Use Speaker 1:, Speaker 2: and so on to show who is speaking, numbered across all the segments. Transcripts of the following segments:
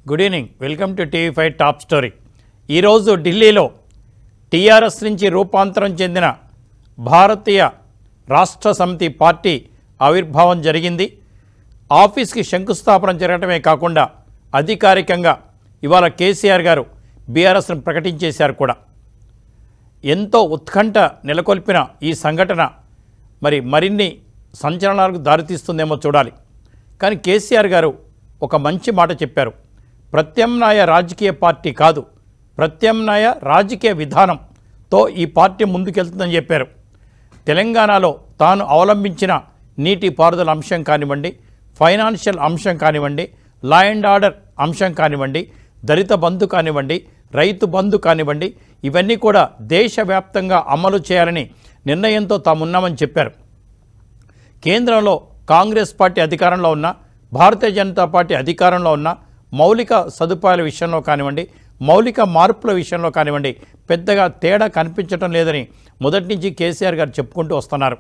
Speaker 1: Good evening welcome to TV five top story ఈరోజు ఢిల్లీలో TRS నుంచి రూపాంతరం చెందిన భారతీయ రాష్ట్ర సమితి పార్టీ ఆవిర్భావం జరిగింది ఆఫీస్కి శంకుస్థాపన జరగడమే కాకుండా అధికారికంగా ఇవాళ కేసీఆర్ గారు బీఆర్ఎస్ను ప్రకటించేశారు కూడా ఎంతో ఉత్కంఠ నెలకొల్పిన ఈ సంఘటన మరి మరిన్ని సంచలనాలకు దారితీస్తుందేమో చూడాలి కానీ కేసీఆర్ గారు ఒక మంచి మాట చెప్పారు ప్రత్యామ్నాయ రాజకీయ పార్టీ కాదు ప్రత్యామ్నాయ రాజకీయ విధానంతో ఈ పార్టీ ముందుకెళ్తుందని చెప్పారు తెలంగాణలో తాను అవలంబించిన నీటి పారుదల అంశం కానివ్వండి ఫైనాన్షియల్ అంశం కానివ్వండి లా అండ్ ఆర్డర్ అంశం కానివ్వండి దళిత బంధు కానివ్వండి రైతు బంధు కానివ్వండి ఇవన్నీ కూడా దేశవ్యాప్తంగా అమలు చేయాలని నిర్ణయంతో తామున్నామని చెప్పారు కేంద్రంలో కాంగ్రెస్ పార్టీ అధికారంలో ఉన్న భారతీయ జనతా పార్టీ అధికారంలో ఉన్న మౌలిక సదుపాయాల విషయంలో కానివ్వండి మౌలిక మార్పుల విషయంలో కానివ్వండి పెద్దగా తేడా కనిపించడం లేదని మొదటి నుంచి కేసీఆర్ గారు చెప్పుకుంటూ వస్తున్నారు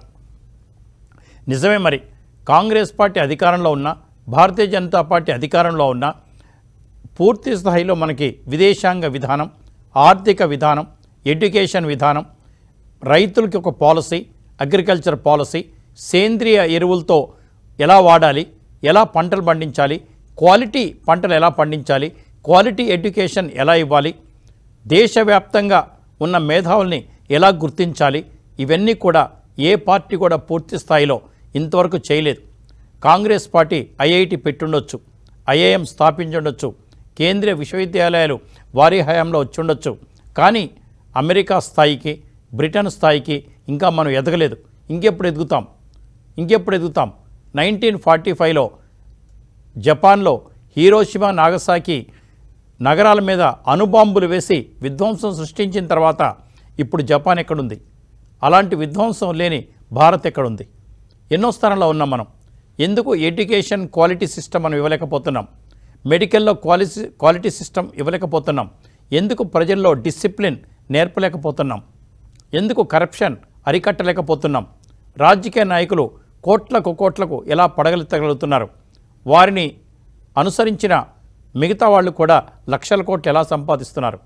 Speaker 1: నిజమే మరి కాంగ్రెస్ పార్టీ అధికారంలో ఉన్న భారతీయ జనతా పార్టీ అధికారంలో ఉన్న పూర్తి స్థాయిలో మనకి విదేశాంగ విధానం ఆర్థిక విధానం ఎడ్యుకేషన్ విధానం రైతులకి ఒక పాలసీ అగ్రికల్చర్ పాలసీ సేంద్రియ ఎరువులతో ఎలా వాడాలి ఎలా పంటలు పండించాలి క్వాలిటీ పంటలు ఎలా పండించాలి క్వాలిటీ ఎడ్యుకేషన్ ఎలా ఇవ్వాలి దేశవ్యాప్తంగా ఉన్న మేధావుల్ని ఎలా గుర్తించాలి ఇవన్నీ కూడా ఏ పార్టీ కూడా పూర్తి స్థాయిలో ఇంతవరకు చేయలేదు కాంగ్రెస్ పార్టీ ఐఐటి పెట్టుండొచ్చు ఐఐఎం స్థాపించుండొచ్చు కేంద్రీయ విశ్వవిద్యాలయాలు వారి హయాంలో వచ్చుండొచ్చు కానీ అమెరికా స్థాయికి బ్రిటన్ స్థాయికి ఇంకా మనం ఎదగలేదు ఇంకెప్పుడు ఎదుగుతాం ఇంకెప్పుడు ఎదుగుతాం నైన్టీన్ ఫార్టీ ఫైవ్లో జపాన్లో హీరోషిమా నాగసాకి నగరాల మీద అణుబాంబులు వేసి విధ్వంసం సృష్టించిన తర్వాత ఇప్పుడు జపాన్ ఎక్కడుంది అలాంటి విధ్వంసం లేని భారత్ ఎక్కడుంది ఎన్నో స్థానంలో ఉన్నాం మనం ఎందుకు ఎడ్యుకేషన్ క్వాలిటీ సిస్టమ్ మనం ఇవ్వలేకపోతున్నాం మెడికల్లో క్వాలిటీ క్వాలిటీ సిస్టమ్ ఇవ్వలేకపోతున్నాం ఎందుకు ప్రజల్లో డిసిప్లిన్ నేర్పలేకపోతున్నాం ఎందుకు కరప్షన్ అరికట్టలేకపోతున్నాం రాజకీయ నాయకులు కోట్లకు కోట్లకు ఎలా పడగలెత్తగలుగుతున్నారు వారిని అనుసరించిన మిగతా వాళ్ళు కూడా లక్షల కోట్లు ఎలా సంపాదిస్తున్నారు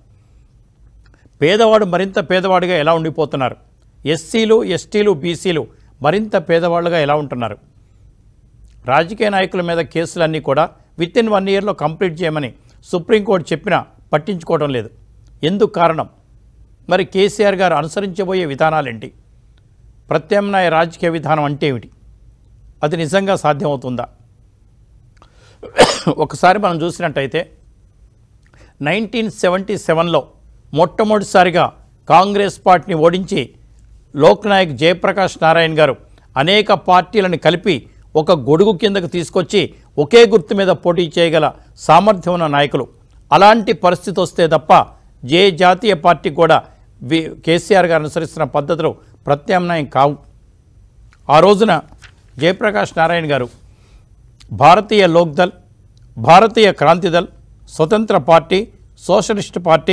Speaker 1: పేదవాడు మరింత పేదవాడిగా ఎలా ఉండిపోతున్నారు ఎస్సీలు ఎస్టీలు బీసీలు మరింత పేదవాళ్ళుగా ఎలా ఉంటున్నారు రాజకీయ నాయకుల మీద కేసులన్నీ కూడా విత్ ఇన్ వన్ ఇయర్లో కంప్లీట్ చేయమని సుప్రీంకోర్టు చెప్పినా పట్టించుకోవడం లేదు ఎందుకు కారణం మరి కేసీఆర్ గారు అనుసరించబోయే విధానాలేంటి ప్రత్యామ్నాయ రాజకీయ విధానం అంటే ఏమిటి అది నిజంగా సాధ్యమవుతుందా ఒకసారి మనం చూసినట్టయితే నైన్టీన్ సెవెంటీ సెవెన్లో మొట్టమొదటిసారిగా కాంగ్రెస్ పార్టీని ఓడించి లోక్నాయక్ జయప్రకాష్ నారాయణ గారు అనేక పార్టీలను కలిపి ఒక గొడుగు కిందకు తీసుకొచ్చి ఒకే గుర్తు మీద పోటీ చేయగల సామర్థ్యం ఉన్న నాయకులు అలాంటి పరిస్థితి వస్తే తప్ప ఏ జాతీయ పార్టీ కూడా వి కేసీఆర్ గారు అనుసరిస్తున్న పద్ధతులు ప్రత్యామ్నాయం కావు ఆ రోజున జయప్రకాష్ నారాయణ గారు భారతీయ Lok Dal Bharatiya Krantidal Swatantra party socialist party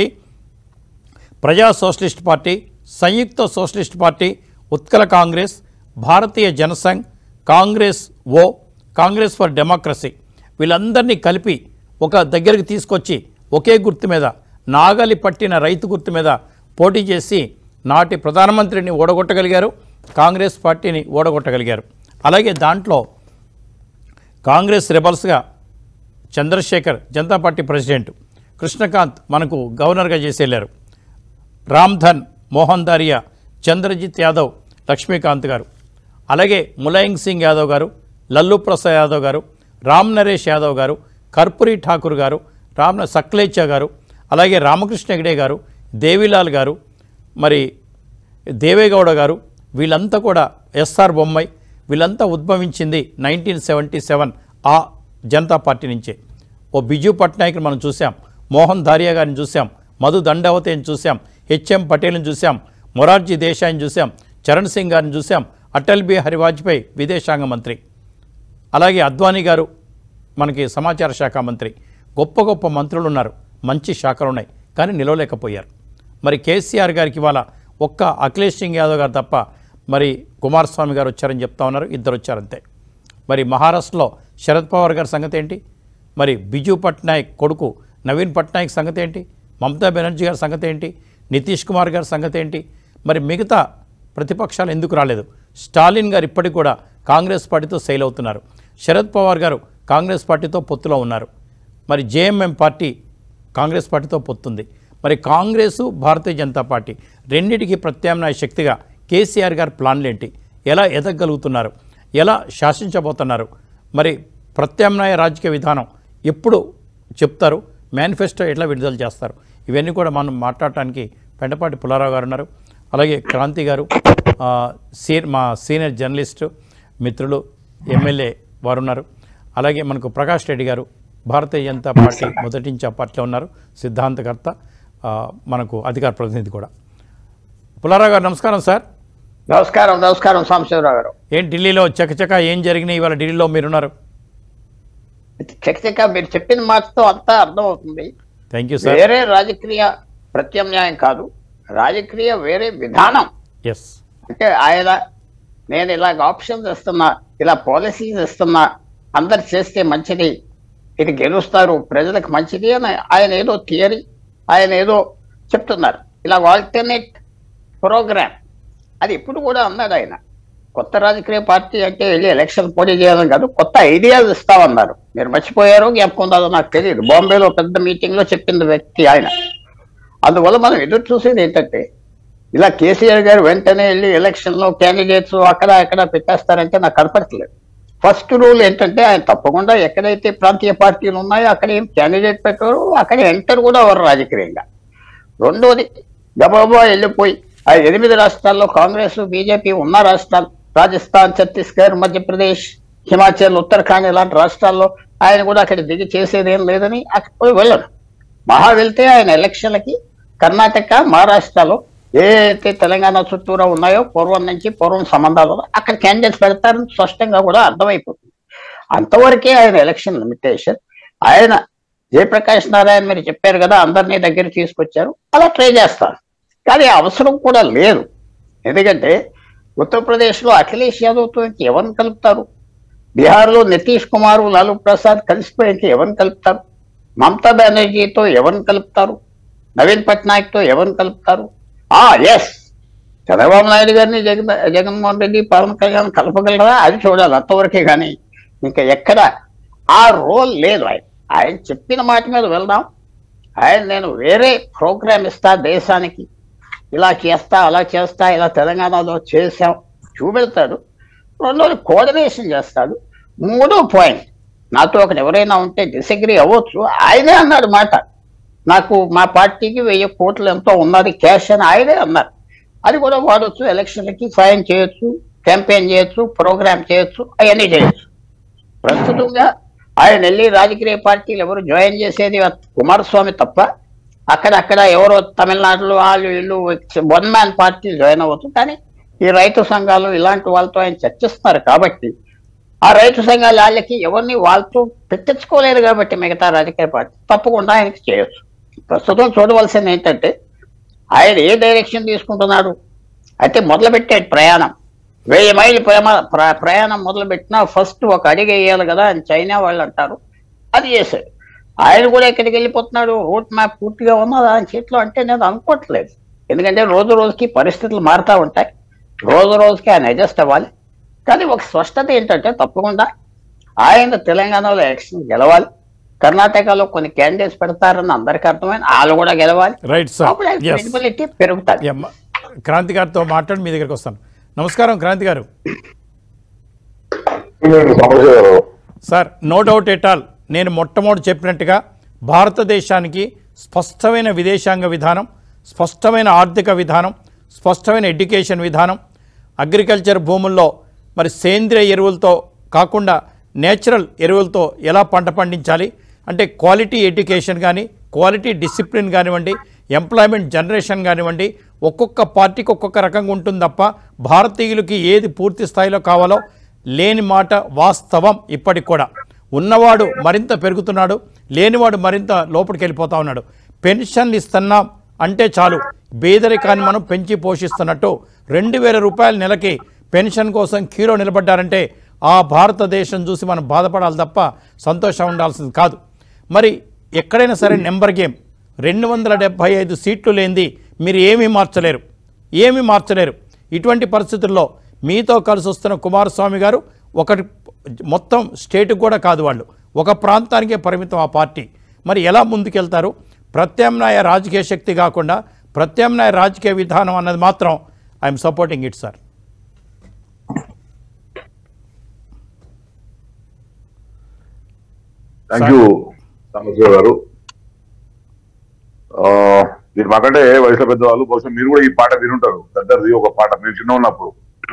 Speaker 1: Praja socialist party Samyukta socialist party Utkal Congress Bharatiya Jana Sangh Congress O Congress for democracy వీళ్ళందరినీ కలిపి ఒక దగ్గరికి తీసుకొచ్చి ఒకే గుర్తు మీద నాగలి పట్టిన రైతు గుర్తు మీద పోటీ చేసి నాటి ప్రధానమంత్రిని ఓడగొట్టగలిగారు కాంగ్రెస్ పార్టీని ఓడగొట్టగలిగారు అలాగే దాంట్లో కాంగ్రెస్ రెబల్స్గా చంద్రశేఖర్ జనతా పార్టీ ప్రెసిడెంట్ కృష్ణకాంత్ మనకు గవర్నర్గా చేసి వెళ్ళారు రామ్ధన్ మోహన్ దారియా చంద్రజిత్ యాదవ్ లక్ష్మీకాంత్ గారు అలాగే ములాయంగ్ సింగ్ యాదవ్ గారు లల్లు ప్రసాద్ యాదవ్ గారు రామ్ నరేష్ యాదవ్ గారు కర్పూరి ఠాకూర్ గారు రామ్ సక్లేచా గారు అలాగే రామకృష్ణ హెగడే గారు దేవిలాల్ గారు మరి దేవేగౌడ గారు వీళ్ళంతా కూడా ఎస్ఆర్ బొమ్మాయి వీళ్ళంతా ఉద్భవించింది నైన్టీన్ సెవెంటీ సెవెన్ ఆ జనతా పార్టీ నుంచే ఓ బిజు పట్నాయక్ని మనం చూసాం మోహన్ దారియా గారిని చూసాం మధు దండవతిని చూసాం హెచ్ఎం పటేల్ని చూసాం మొరార్జీ దేశాయిని చూసాం చరణ్ సింగ్ గారిని చూసాం అటల్ బిహారీ వాజ్పేయి విదేశాంగ మంత్రి అలాగే అద్వానీ గారు మనకి సమాచార శాఖ మంత్రి గొప్ప గొప్ప మంత్రులు ఉన్నారు మంచి శాఖలు ఉన్నాయి కానీ నిలవలేకపోయారు మరి కేసీఆర్ గారికి ఇవాళ ఒక్క అఖిలేష్ సింగ్ యాదవ్ గారు తప్ప మరి కుమారస్వామి గారు వచ్చారని చెప్తా ఉన్నారు ఇద్దరు వచ్చారంతే మరి మహారాష్ట్రలో శరద్ పవార్ గారి సంగతి ఏంటి మరి బిజు పట్నాయక్ కొడుకు నవీన్ పట్నాయక్ సంగతి ఏంటి మమతా బెనర్జీ గారి సంగతి ఏంటి నితీష్ కుమార్ గారి సంగతి ఏంటి మరి మిగతా ప్రతిపక్షాలు ఎందుకు రాలేదు స్టాలిన్ గారు ఇప్పటికి కూడా కాంగ్రెస్ పార్టీతో సెయిల్ అవుతున్నారు శరద్ పవార్ గారు కాంగ్రెస్ పార్టీతో పొత్తులో ఉన్నారు మరి జేఎంఎం పార్టీ కాంగ్రెస్ పార్టీతో పొత్తుంది మరి కాంగ్రెసు భారతీయ జనతా పార్టీ రెండిటికి ప్రత్యామ్నాయ శక్తిగా కేసీఆర్ గారి ప్లాన్లు ఏంటి ఎలా ఎదగలుగుతున్నారు ఎలా శాసించబోతున్నారు మరి ప్రత్యామ్నాయ రాజకీయ విధానం ఎప్పుడు చెప్తారు మేనిఫెస్టో ఎట్లా విడుదల చేస్తారు ఇవన్నీ కూడా మనం మాట్లాడటానికి పెంటపాటి పుల్లారావు గారు ఉన్నారు అలాగే క్రాంతి గారు ఆ, సీ మా సీనియర్ జర్నలిస్టు మిత్రులు ఎమ్మెల్యే వారు ఉన్నారు అలాగే మనకు ప్రకాష్ రెడ్డి గారు భారతీయ జనతా పార్టీ మొదటి నుంచి ఆ పార్టీలో ఉన్నారు సిద్ధాంతకర్త ఆ, మనకు అధికార ప్రతినిధి కూడా పుల్లారావు గారు నమస్కారం సార్
Speaker 2: నమస్కారం నమస్కారం సాంబశివరావు గారు
Speaker 1: ఏం ఢిల్లీలో చకచక ఏం జరిగినాయి ఇవాళ ఢిల్లీలో మీరున్నారు
Speaker 2: చకచక మీరు చెప్పిన మాటతో అంతా అర్థమవుతుంది
Speaker 1: థ్యాంక్ యూ సార్
Speaker 2: వేరే రాజకీయ ప్రత్యామ్నాయం కాదు రాజకీయ వేరే విధానం
Speaker 1: ఎస్
Speaker 2: అంటే ఆయన నేను ఇలాగ ఆప్షన్స్ ఇస్తున్నా ఇలా పాలసీస్ ఇస్తున్నా అందరు చేస్తే మంచిది ఇది గెలుస్తారు ప్రజలకు మంచిది అని ఆయన ఏదో థియరీ ఆయన ఏదో చెప్తున్నారు ఇలా ఆల్టర్నేట్ ప్రోగ్రామ్ అది ఇప్పుడు కూడా అన్నాడు ఆయన కొత్త రాజకీయ పార్టీ అంటే వెళ్ళి ఎలక్షన్ పోటీ చేయాలని కాదు కొత్త ఐడియాలు ఇస్తామన్నారు మీరు మర్చిపోయారో జ్ఞాపకం ఉందో నాకు తెలియదు బాంబేలో పెద్ద మీటింగ్ లో చెప్పింది వ్యక్తి ఆయన అందువల్ల మనం ఎదురు చూసేది ఏంటంటే ఇలా కేసీఆర్ గారు వెంటనే వెళ్ళి ఎలక్షన్ లో క్యాండిడేట్స్ అక్కడ అక్కడ పెట్టేస్తారంటే నాకు కనపడట్లేదు ఫస్ట్ రూల్ ఏంటంటే ఆయన తప్పకుండా ఎక్కడైతే ప్రాంతీయ పార్టీలు ఉన్నాయో అక్కడ ఏం క్యాండిడేట్ పెట్టారు అక్కడ ఎంటర్ కూడా ఎవరు రాజకీయంగా రెండోది గబాబా వెళ్ళిపోయి ఆ ఎనిమిది రాష్ట్రాల్లో కాంగ్రెస్ బీజేపీ ఉన్న రాష్ట్రాలు రాజస్థాన్ ఛత్తీస్గఢ్ మధ్యప్రదేశ్ హిమాచల్ ఉత్తరాఖండ్ ఇలాంటి రాష్ట్రాల్లో ఆయన కూడా అక్కడ దిగి చేసేది ఏం లేదని అక్కడ పోయి వెళ్ళను మహా వెళ్తే ఆయన ఎలక్షన్లకి కర్ణాటక మహారాష్ట్రలో ఏ అయితే తెలంగాణ చుట్టూరా ఉన్నాయో పూర్వం నుంచి పూర్వం సంబంధాలు ఉన్నాయో అక్కడ క్యాండిడేట్స్ పెడతారని స్పష్టంగా కూడా అర్థమైపోతుంది అంతవరకే ఆయన ఎలక్షన్ లిమిటేషన్ ఆయన జయప్రకాష్ నారాయణ మీరు చెప్పారు కదా అందరినీ దగ్గర తీసుకొచ్చారు అలా ట్రై చేస్తారు కానీ అవసరం కూడా లేదు ఎందుకంటే ఉత్తరప్రదేశ్లో అఖిలేష్ యాదవ్తో ఇంక ఎవరిని కలుపుతారు బీహార్లో నితీష్ కుమార్ లాలూ ప్రసాద్ కలిసిపోయి ఇంక ఎవరిని కలుపుతారు మమతా బెనర్జీతో ఎవరిని కలుపుతారు నవీన్ పట్నాయక్తో ఎవరిని కలుపుతారు ఆ ఎస్ చంద్రబాబు నాయుడు గారిని జగన్ జగన్మోహన్ రెడ్డి పవన్ కళ్యాణ్ కలపగలరా అది చూడాలి అంతవరకే కానీ ఇంకా ఎక్కడ ఆ రోల్ లేదు ఆయన ఆయన చెప్పిన మాట మీద వెళ్దాం ఆయన నేను వేరే ప్రోగ్రామ్ ఇస్తా దేశానికి ఇలా చేస్తా అలా చేస్తా ఇలా తెలంగాణలో చేశాం చూపెడతాడు రెండోది కోఆర్డినేషన్ చేస్తాడు మూడో పాయింట్ నాతో ఒకటి ఎవరైనా ఉంటే డిసగ్రీ అవ్వచ్చు ఆయనే అన్నాడు మాట నాకు మా పార్టీకి వెయ్యి కోట్లు ఎంతో ఉన్నది క్యాష్ అని ఆయనే అన్నారు అది కూడా వాడచ్చు ఎలక్షన్లకి సాయం చేయొచ్చు క్యాంపెయిన్ చేయొచ్చు ప్రోగ్రామ్ చేయొచ్చు అవన్నీ చేయొచ్చు ప్రస్తుతంగా ఆయన వెళ్ళి రాజకీయ పార్టీలు ఎవరు జాయిన్ చేసేది కుమారస్వామి తప్ప అక్కడక్కడ ఎవరో తమిళనాడులో వాళ్ళు వీళ్ళు వన్ మ్యాన్ పార్టీ జాయిన్ అవ్వచ్చు కానీ ఈ రైతు సంఘాలు ఇలాంటి వాళ్ళతో ఆయన చర్చిస్తున్నారు కాబట్టి ఆ రైతు సంఘాల వాళ్ళకి ఎవరిని వాళ్ళతో పెట్టించుకోలేదు కాబట్టి మిగతా రాజకీయ పార్టీ తప్పకుండా ఆయనకి చేయొచ్చు ప్రస్తుతం చూడవలసింది ఏంటంటే ఆయన ఏ డైరెక్షన్ తీసుకుంటున్నాడు అయితే మొదలుపెట్టాడు ప్రయాణం వెయ్యి మైలు ప్రేమ ప్ర- ప్రయాణం మొదలుపెట్టినా ఫస్ట్ ఒక అడిగి వేయాలి కదా అని చైనా వాళ్ళు అంటారు అది చేశాడు ఆయన కూడా ఎక్కడికి వెళ్ళిపోతున్నాడు రూట్ మ్యాప్ పూర్తిగా ఉన్నదా ఆయన చేతిలో అంటే నేను అనుకోవట్లేదు ఎందుకంటే రోజు రోజుకి పరిస్థితులు మారుతూ ఉంటాయి రోజు రోజుకి ఆయన అడ్జస్ట్ అవ్వాలి కానీ ఒక స్పష్టత ఏంటంటే తప్పకుండా ఆయన తెలంగాణలో ఎలక్షన్ గెలవాలి కర్ణాటకలో కొన్ని క్యాండిడేట్స్ పెడతారని అందరికీ అర్థమైన వాళ్ళు కూడా గెలవాలి
Speaker 1: రైట్ సార్
Speaker 2: అప్పుడు ఆయన
Speaker 1: ఎస్
Speaker 2: క్రెడిబిలిటీ పెరుగుతుంది
Speaker 1: క్రాంతి గారితో మాట్లాడి మీ దగ్గరికి వస్తాను నమస్కారం క్రాంతి గారు
Speaker 3: సమస్య
Speaker 1: sir no doubt at all నేను మొట్టమొదటి చెప్పినట్టుగా భారతదేశానికి స్పష్టమైన విదేశాంగ విధానం స్పష్టమైన ఆర్థిక విధానం స్పష్టమైన ఎడ్యుకేషన్ విధానం అగ్రికల్చర్ భూముల్లో మరి సేంద్రియ ఎరువులతో కాకుండా నేచురల్ ఎరువులతో ఎలా పంట పండించాలి అంటే క్వాలిటీ ఎడ్యుకేషన్ కానీ క్వాలిటీ డిసిప్లిన్ కానివ్వండి ఎంప్లాయ్మెంట్ జనరేషన్ కానివ్వండి ఒక్కొక్క పార్టీకి ఒక్కొక్క రకంగా ఉంటుంది తప్ప భారతీయులకి ఏది పూర్తి స్థాయిలో కావాలో లేని మాట వాస్తవం ఇప్పటికి కూడా ఉన్నవాడు మరింత పెరుగుతున్నాడు లేనివాడు మరింత లోపలికి వెళ్ళిపోతా ఉన్నాడు పెన్షన్లు ఇస్తున్నాం అంటే చాలు పేదరికాన్ని మనం పెంచి పోషిస్తున్నట్టు రెండు వేల రూపాయల నెలకి పెన్షన్ కోసం క్యూలో నిలబడ్డారంటే ఆ భారతదేశం చూసి మనం బాధపడాలి తప్ప సంతోషం ఉండాల్సింది కాదు మరి ఎక్కడైనా సరే నెంబర్ గేమ్ రెండు వందల డెబ్భై ఐదు సీట్లు లేనిది మీరు ఏమీ మార్చలేరు ఏమీ మార్చలేరు ఇటువంటి పరిస్థితుల్లో మీతో కలిసి వస్తున్న కుమారస్వామి గారు ఒకటి మొత్తం స్టేట్కి కూడా కాదు వాళ్ళు ఒక ప్రాంతానికే పరిమితం ఆ పార్టీ మరి ఎలా ముందుకెళ్తారు ప్రత్యామ్నాయ రాజకీయ శక్తి కాకుండా ప్రత్యామ్నాయ రాజకీయ విధానం అన్నది మాత్రం I'm supporting it sir
Speaker 3: thank you Sambasiva garu ఆ, మీరు మాకంటే వయసులో పెద్దవాళ్ళు బహుశా మీరు కూడా ఈ పాట వినుంటారు పెద్దది ఒక పాట మీరు చిన్న ఉన్నప్పుడు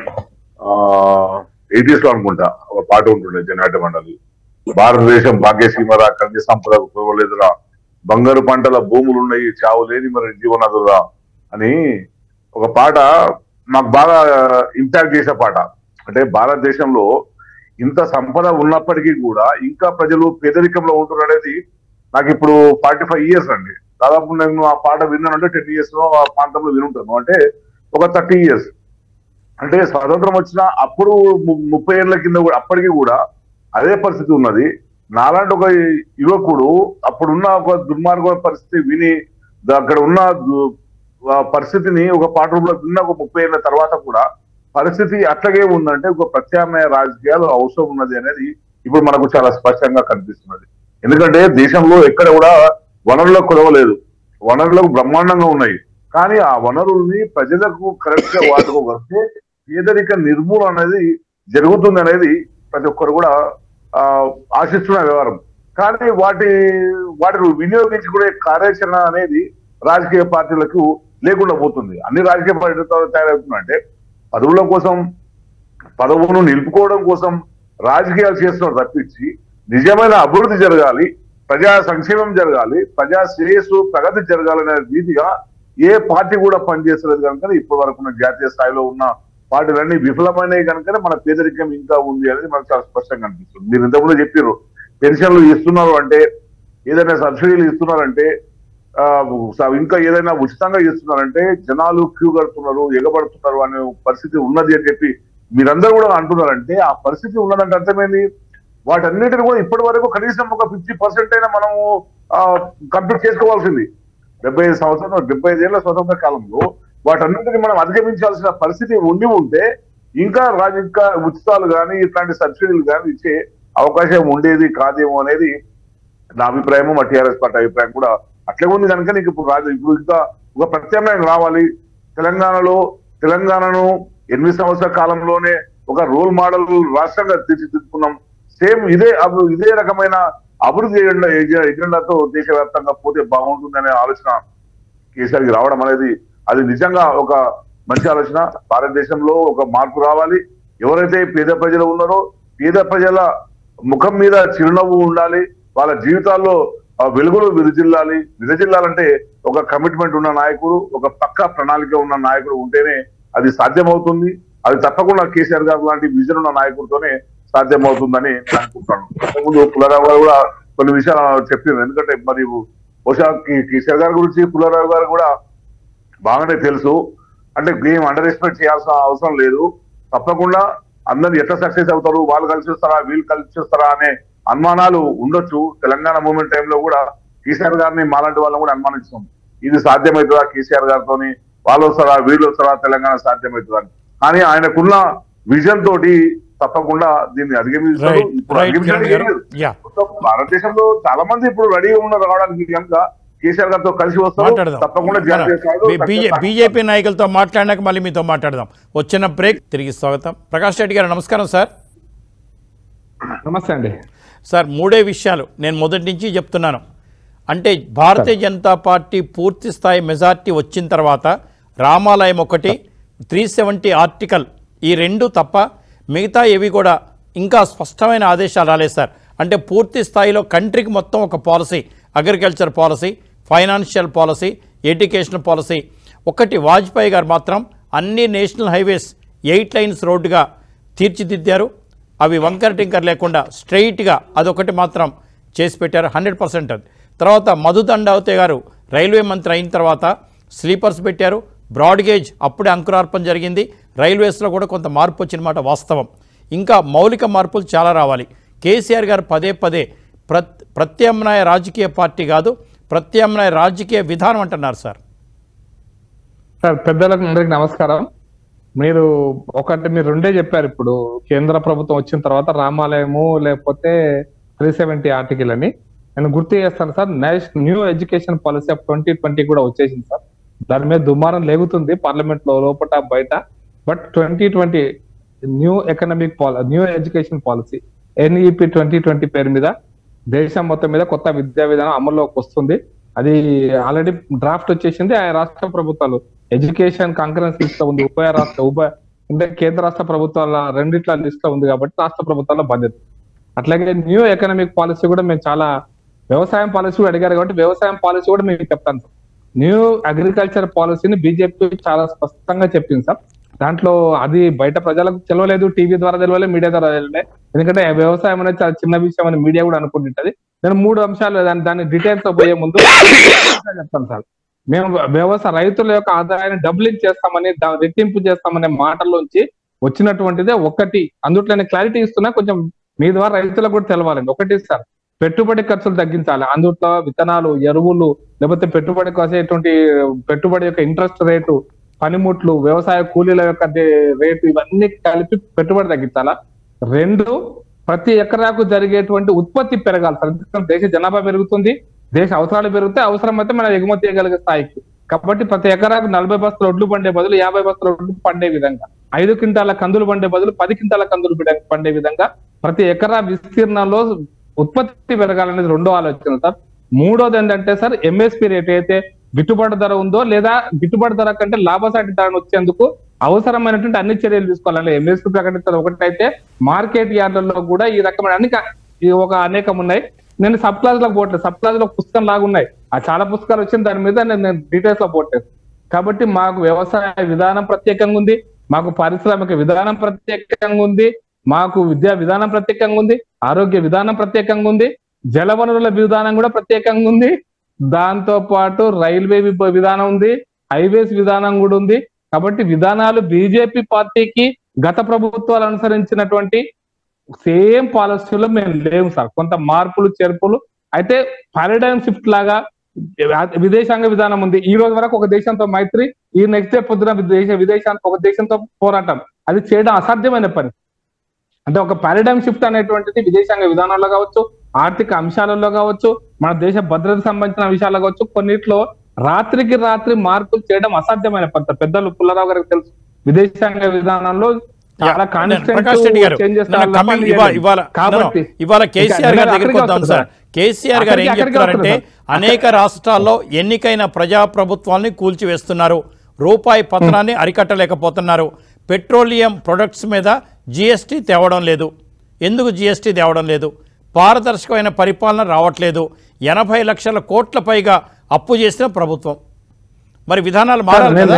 Speaker 3: ఎయిటీస్ లో అనుకుంటా ఒక పాట ఉంటుండే జనాట మండలి భారతదేశం భాగ్యసీమరా కంది సంపద కురవలేదురా బంగారు పంటల భూములు ఉన్నాయి చావు లేని మరి జీవనదురా అని ఒక పాట మాకు బాగా ఇంపాక్ట్ చేసే పాట అంటే భారతదేశంలో ఇంత సంపద ఉన్నప్పటికీ కూడా ఇంకా ప్రజలు పేదరికంలో ఉంటున్నారు అనేది నాకు ఇప్పుడు ఫార్టీ ఫైవ్ ఇయర్స్ అండి దాదాపు నేను ఆ పాట విన్నానంటే టెన్ ఇయర్స్ లో ఆ ప్రాంతంలో వినుంటాను అంటే ఒక థర్టీ ఇయర్స్ అంటే స్వాతంత్రం వచ్చిన అప్పుడు ము- ముప్పై ఏళ్ల కింద కూడా అప్పటికి కూడా అదే పరిస్థితి ఉన్నది నాలాంటి ఒక యువకుడు అప్పుడున్న ఒక దుర్మార్గ పరిస్థితి విని ద- అక్కడ ఉన్న దు- ఆ పరిస్థితిని ఒక పాట రూపంలో విన్న ఒక ముప్పై ఏళ్ల తర్వాత కూడా పరిస్థితి అట్లాగే ఉందంటే ఒక ప్రత్యామ్నాయ రాజకీయాలు అవసరం ఉన్నది అనేది ఇప్పుడు మనకు చాలా స్పష్టంగా కనిపిస్తున్నది ఎందుకంటే దేశంలో ఎక్కడ కూడా వనరులకు కొదవలేదు వనరులకు బ్రహ్మాండంగా ఉన్నాయి కానీ ఆ వనరుల్ని ప్రజలకు కరెక్ట్ గా వాడుకోగలిగితే పేదరిక నిర్మూలన అనేది జరుగుతుంది అనేది ప్రతి ఒక్కరు కూడా ఆ, ఆశిస్తున్న వ్యవహారం కానీ వాటి వాటిని వినియోగించుకునే కార్యాచరణ అనేది రాజకీయ పార్టీలకు లేకుండా పోతుంది అన్ని రాజకీయ పార్టీలతో తయారవుతుందంటే పదవుల కోసం పదవును నిలుపుకోవడం కోసం రాజకీయాలు చేస్తున్నారు తప్పించి నిజమైన అభివృద్ధి జరగాలి ప్రజా సంక్షేమం జరగాలి ప్రజా శ్రేయస్సు ప్రగతి జరగాలనే రీతిగా ఏ పార్టీ కూడా పనిచేస్తలేదు కనుక ఇప్పటి వరకు ఉన్న జాతీయ స్థాయిలో ఉన్న పార్టీలన్నీ విఫలమైనవి కనుకనే మన పేదరికం ఇంకా ఉంది అనేది మనకు చాలా స్పష్టంగా అనిపిస్తుంది మీరు ఇంతకుముందు చెప్పారు పెన్షన్లు ఇస్తున్నారు అంటే ఏదైనా సబ్సిడీలు ఇస్తున్నారంటే ఆ, స- ఇంకా ఏదైనా ఉచితంగా ఇస్తున్నారంటే జనాలు క్యూ కడుతున్నారు ఎగబడుతున్నారు అనే పరిస్థితి ఉన్నది అని చెప్పి మీరందరూ కూడా అంటున్నారంటే ఆ పరిస్థితి ఉన్నదంటే అర్థమైంది వాటన్నిటిని కూడా ఇప్పటి వరకు కనీసం ఒక ఫిఫ్టీ పర్సెంట్ అయినా మనము కంప్లీట్ చేసుకోవాల్సింది డెబ్బై ఐదు సంవత్సరం డెబ్బై ఐదు ఏళ్ల స్వతంత్ర కాలంలో వాటన్నిటిని మనం అధిగమించాల్సిన పరిస్థితి ఉండి ఉంటే ఇంకా రాజ ఇంకా ఉచితాలు కానీ ఇట్లాంటి సబ్సిడీలు కానీ ఇచ్చే అవకాశం ఉండేది కాదేమో అనేది నా అభిప్రాయము మా టీఆర్ఎస్ పార్టీ అభిప్రాయం కూడా అట్లే ఉంది కనుక నీకు ఇప్పుడు రాజు ఇప్పుడు ఇంకా ఒక ప్రత్యామ్నాయం రావాలి తెలంగాణలో తెలంగాణను ఎనిమిది సంవత్సరాల కాలంలోనే ఒక రోల్ మోడల్ రాష్ట్రంగా తీర్చిదిద్దుకున్నాం సేమ్ ఇదే అభి- ఇదే రకమైన అభివృద్ధి ఎజెండా ఎజె- ఎజెండాతో దేశవ్యాప్తంగా పోతే బాగుంటుందనే ఆలోచన కేసీఆర్కి రావడం అనేది అది నిజంగా ఒక మంచి ఆలోచన భారతదేశంలో ఒక మార్పు రావాలి ఎవరైతే పేద ప్రజలు ఉన్నారో పేద ప్రజల ముఖం మీద చిరునవ్వు ఉండాలి వాళ్ళ జీవితాల్లో ఆ వెలుగులు విరజిల్లాలి విరజిల్లాలంటే ఒక కమిట్మెంట్ ఉన్న నాయకుడు ఒక పక్క ప్రణాళిక ఉన్న నాయకుడు ఉంటేనే అది సాధ్యమవుతుంది అది తప్పకుండా కేసీఆర్ గారు లాంటి విజన్ ఉన్న నాయకుడితోనే సాధ్యమవుతుందని నేను అనుకుంటాను అంతకుముందు పుల్లారావు గారు కూడా కొన్ని విషయాలు చెప్పారు ఎందుకంటే మరి బహుశా కే- కేసీఆర్ గారి గురించి పుల్లారావు గారు కూడా బాగానే తెలుసు అంటే గేమ్ అండర్ ఎస్టిమేట్ చేయాల్సిన అవసరం లేదు తప్పకుండా అందరు ఎట్లా సక్సెస్ అవుతారు వాళ్ళు కలిసి వస్తారా వీళ్ళు కలిసి వస్తారా అనే అనుమానాలు ఉండొచ్చు తెలంగాణ మూమెంట్ టైంలో కూడా కేసీఆర్ గారిని మాలాంటి వాళ్ళని కూడా అనుమానిస్తాం ఇది సాధ్యమవుతుందా కేసీఆర్ గారితోని వాళ్ళు వస్తారా వీళ్ళు వస్తారా తెలంగాణ సాధ్యమవుతుందా అని కానీ ఆయనకున్న విజన్ తోటి తప్పకుండా దీన్ని అధిగమిస్తారు
Speaker 1: రైట్
Speaker 3: ఇప్పుడు
Speaker 1: రైట్
Speaker 3: అధిగమించడానికి
Speaker 1: కిరణ్ గారు
Speaker 3: ఏం లేదు.
Speaker 1: యా
Speaker 3: మొత్తం భారతదేశంలో చాలా మంది ఇప్పుడు రెడీగా ఉన్నారు రావడానికి కనుక కేసీఆర్ గారితో కలిసి వస్తారు
Speaker 1: మాట్లాడదాం
Speaker 3: తప్పకుండా జాతీయ స్థాయిలో
Speaker 1: బీ- బీజే-
Speaker 3: ఖచ్చితంగా
Speaker 1: బీజేపీ నాయకులతో మాట్లాడినాక మళ్ళీ మీతో మాట్లాడదాం వచ్చిన బ్రేక్ తిరిగి స్వాగతం ప్రకాష్ రెడ్డి గారు నమస్కారం సార్
Speaker 4: నమస్తే అండి
Speaker 1: సార్ మూడే విషయాలు నేను మొదటి నుంచి చెప్తున్నాను అంటే భారతీయ జనతా పార్టీ పూర్తి స్థాయి మెజార్టీ వచ్చిన తర్వాత రామాలయం ఒకటి త్రీ సెవెంటీ ఆర్టికల్ ఈ రెండు తప్ప మిగతా ఏవి కూడా ఇంకా స్పష్టమైన ఆదేశాలు రాలేదు సార్ అంటే పూర్తి స్థాయిలో కంట్రీకి మొత్తం ఒక policy agriculture policy financial policy education policy ఒకటి వాజ్పేయి గారు మాత్రం అన్ని నేషనల్ హైవేస్ ఎయిట్ లైన్స్ రోడ్డుగా తీర్చిదిద్దారు అవి వంకర టింకర్ లేకుండా స్ట్రైట్గా అదొకటి మాత్రం చేసి పెట్టారు హండ్రెడ్ పర్సెంట్ అది తర్వాత మధు దండావతే గారు రైల్వే మంత్రి అయిన తర్వాత స్లీపర్స్ పెట్టారు బ్రాడ్ గేజ్ అప్పుడే అంకురార్పణ జరిగింది రైల్వేస్లో కూడా కొంత మార్పు వచ్చిన మాట వాస్తవం ఇంకా మౌలిక మార్పులు చాలా రావాలి కేసీఆర్ గారు పదే పదే ప్రత్ ప్రత్యామ్నాయ రాజకీయ పార్టీ కాదు ప్రత్యామ్నాయ రాజకీయ విధానం అంటున్నారు సార్
Speaker 4: సార్ పెద్దలకు అందరికి నమస్కారం మీరు ఒకటి మీరు రెండే చెప్పారు ఇప్పుడు కేంద్ర ప్రభుత్వం వచ్చిన తర్వాత రామాలయము లేకపోతే త్రీ సెవెంటీ ఆర్టికల్ అని నేను గుర్తు చేస్తాను sir national new education policy of twenty twenty కూడా వచ్చేసింది సార్ దాని మీద దుమారం లేగుతుంది పార్లమెంట్ లో లోపల బయట but twenty twenty new economic policy new education policy NEP twenty twenty పేరు మీద దేశం మొత్తం మీద కొత్త విద్యా విధానం అమల్లోకి వస్తుంది అది ఆల్రెడీ డ్రాఫ్ట్ వచ్చేసింది ఆ రాష్ట్ర ప్రభుత్వాలు ఎడ్యుకేషన్ కాంకరెన్స్ లిస్ట్ లో ఉంది ఉభయ రాష్ట్ర ఉభయ అంటే కేంద్ర రాష్ట్ర ప్రభుత్వాల రెండిట్ల లిస్ట్ లో ఉంది కాబట్టి రాష్ట్ర ప్రభుత్వాల బాధ్యత అట్లాగే న్యూ ఎకనామిక్ పాలసీ కూడా మేము చాలా వ్యవసాయం పాలసీ కూడా అడిగారు కాబట్టి వ్యవసాయం పాలసీ కూడా మేము చెప్తాను సార్ న్యూ అగ్రికల్చర్ పాలసీని బీజేపీ చాలా స్పష్టంగా చెప్పింది సార్ దాంట్లో అది బయట ప్రజలకు తెలవలేదు టీవీ ద్వారా తెలవలేదు మీడియా ద్వారా తెలవలేదు ఎందుకంటే వ్యవసాయం అనేది చాలా చిన్న విషయం అని మీడియా కూడా అనుకుంటుంటది నేను మూడు అంశాలు దాని దాని డీటెయిల్స్ తో పోయే ముందు చెప్తాను సార్ మేము వ్యవసాయ రైతుల యొక్క ఆదాయాన్ని డబ్లింగ్ చేస్తామని దా- రెట్టింపు చేస్తామనే మాటల్లోంచి వచ్చినటువంటిదే ఒకటి అందుట్లోనే క్లారిటీ ఇస్తున్నా కొంచెం మీ ద్వారా రైతులకు కూడా తెలవాలండి ఒకటి సార్ పెట్టుబడి ఖర్చులు తగ్గించాలి అందుట్లో విత్తనాలు ఎరువులు లేకపోతే పెట్టుబడి కోసేటువంటి పెట్టుబడి యొక్క ఇంట్రెస్ట్ రేటు పనిముట్లు వ్యవసాయ కూలీల యొక్క దే- రేటు ఇవన్నీ కలిపి పెట్టుబడి తగ్గించాలా రెండు ప్రతి ఎకరాకు జరిగేటువంటి ఉత్పత్తి పెరగాలి సార్ ఎందుకంటే దేశ జనాభా పెరుగుతుంది దేశ అవసరాలు పెరిగితే అవసరం అయితే మనం ఎగుమతి చేయగలిగే స్థాయికి కాబట్టి ప్రతి ఎకరాకు నలభై బస్తాల ఒడ్లు పండే బదులు యాభై బస్తాల ఒడ్లు పండే విధంగా ఐదు క్వింటాల కందులు పండే బదులు పది క్వింటాల కందులు బిడ- పండే విధంగా ప్రతి ఎకరా విస్తీర్ణంలో ఉత్పత్తి పెరగాలనేది రెండో ఆలోచన సార్ మూడోది ఏంటంటే సార్ ఎంఎస్పి రేట్ అయితే గిట్టుబాటు ధర ఉందో లేదా గిట్టుబాటు ధర కంటే లాభసాటి ధర వచ్చేందుకు అవసరమైనటువంటి అన్ని చర్యలు తీసుకోవాలి ఎంఎస్పి ప్రకటించడం ఒకటైతే మార్కెట్ యార్డులలో కూడా ఈ రకమైన అన్ని క- ఈ ఒక అనేకం ఉన్నాయి నేను సబ్ క్లాస్ లో పోవట్లేదు సబ్ క్లాస్ లో పుస్తకం లాగా ఉన్నాయి ఆ చాలా పుస్తకాలు వచ్చిన దాని మీద నేను నేను డీటెయిల్స్ లో పోవట్లేదు కాబట్టి మాకు వ్యవసాయ విధానం ప్రత్యేకంగా ఉంది మాకు పారిశ్రామిక విధానం ప్రత్యేకంగా ఉంది మాకు విద్యా విధానం ప్రత్యేకంగా ఉంది ఆరోగ్య విధానం ప్రత్యేకంగా ఉంది జలవనరుల విధానం కూడా ప్రత్యేకంగా ఉంది దాంతో పాటు రైల్వే విభ- విధానం ఉంది హైవేస్ విధానం కూడా ఉంది కాబట్టి విధానాలు బీజేపీ పార్టీకి గత ప్రభుత్వాలు అనుసరించినటువంటి సేమ్ పాలసీలో మేము లేవు సార్ కొంత మార్పులు చేర్పులు అయితే పారాడైమ్ షిఫ్ట్ లాగా విదేశాంగ విధానం ఉంది ఈ రోజు వరకు ఒక దేశంతో మైత్రి ఈ నెక్స్ట్ డే పొద్దున విదేశ విదేశాంత ఒక దేశంతో పోరాటం అది చేయడం అసాధ్యమైన పని అంటే ఒక పారాడైమ్ షిఫ్ట్ అనేటువంటిది విదేశాంగ విధానాల్లో కావచ్చు ఆర్థిక అంశాలలో కావచ్చు మన దేశ భద్రత సంబంధించిన విషయాల్లో కావచ్చు కొన్నిట్లో రాత్రికి రాత్రి మార్పులు చేయడం అసాధ్యమైన పని సార్. పెద్దలు పుల్లారావు గారికి తెలుసు విదేశాంగ విధానంలో చాలా
Speaker 1: యా,
Speaker 4: కాన్స్టెంట్
Speaker 1: ప్రకాష్ రెడ్డి గారు
Speaker 4: చేంజెస్
Speaker 1: నన్ను కమింగ్ ఇవాళ ఇవాళ
Speaker 4: కాబట్టి
Speaker 1: నన్ను ఇవాళ కేసీఆర్ గారి
Speaker 4: ఇంకా
Speaker 1: దగ్గరికి
Speaker 4: అక్కడికి
Speaker 1: వద్దాం సార్
Speaker 4: వస్తున్నా.
Speaker 1: కేసీఆర్ గారు ఏం
Speaker 4: అక్కడికి- అక్కడికి
Speaker 1: చెప్తున్నారంటే
Speaker 4: వస్తున్నా.
Speaker 1: అనేక రాష్ట్రాల్లో ఎన్నికైన ప్రజాప్రభుత్వాల్ని కూల్చివేస్తున్నారు రూపాయి పతనాన్ని అరికట్టలేకపోతున్నారు పెట్రోలియం ప్రొడక్ట్స్ మీద జిఎస్టీ తేవడం లేదు ఎందుకు జిఎస్టీ తేవడం లేదు పారదర్శకమైన పరిపాలన రావట్లేదు ఎనభై లక్షల కోట్ల పైగా అప్పు చేసిన ప్రభుత్వం మరి విధానాలు మారాలి
Speaker 4: నేను-
Speaker 1: కదా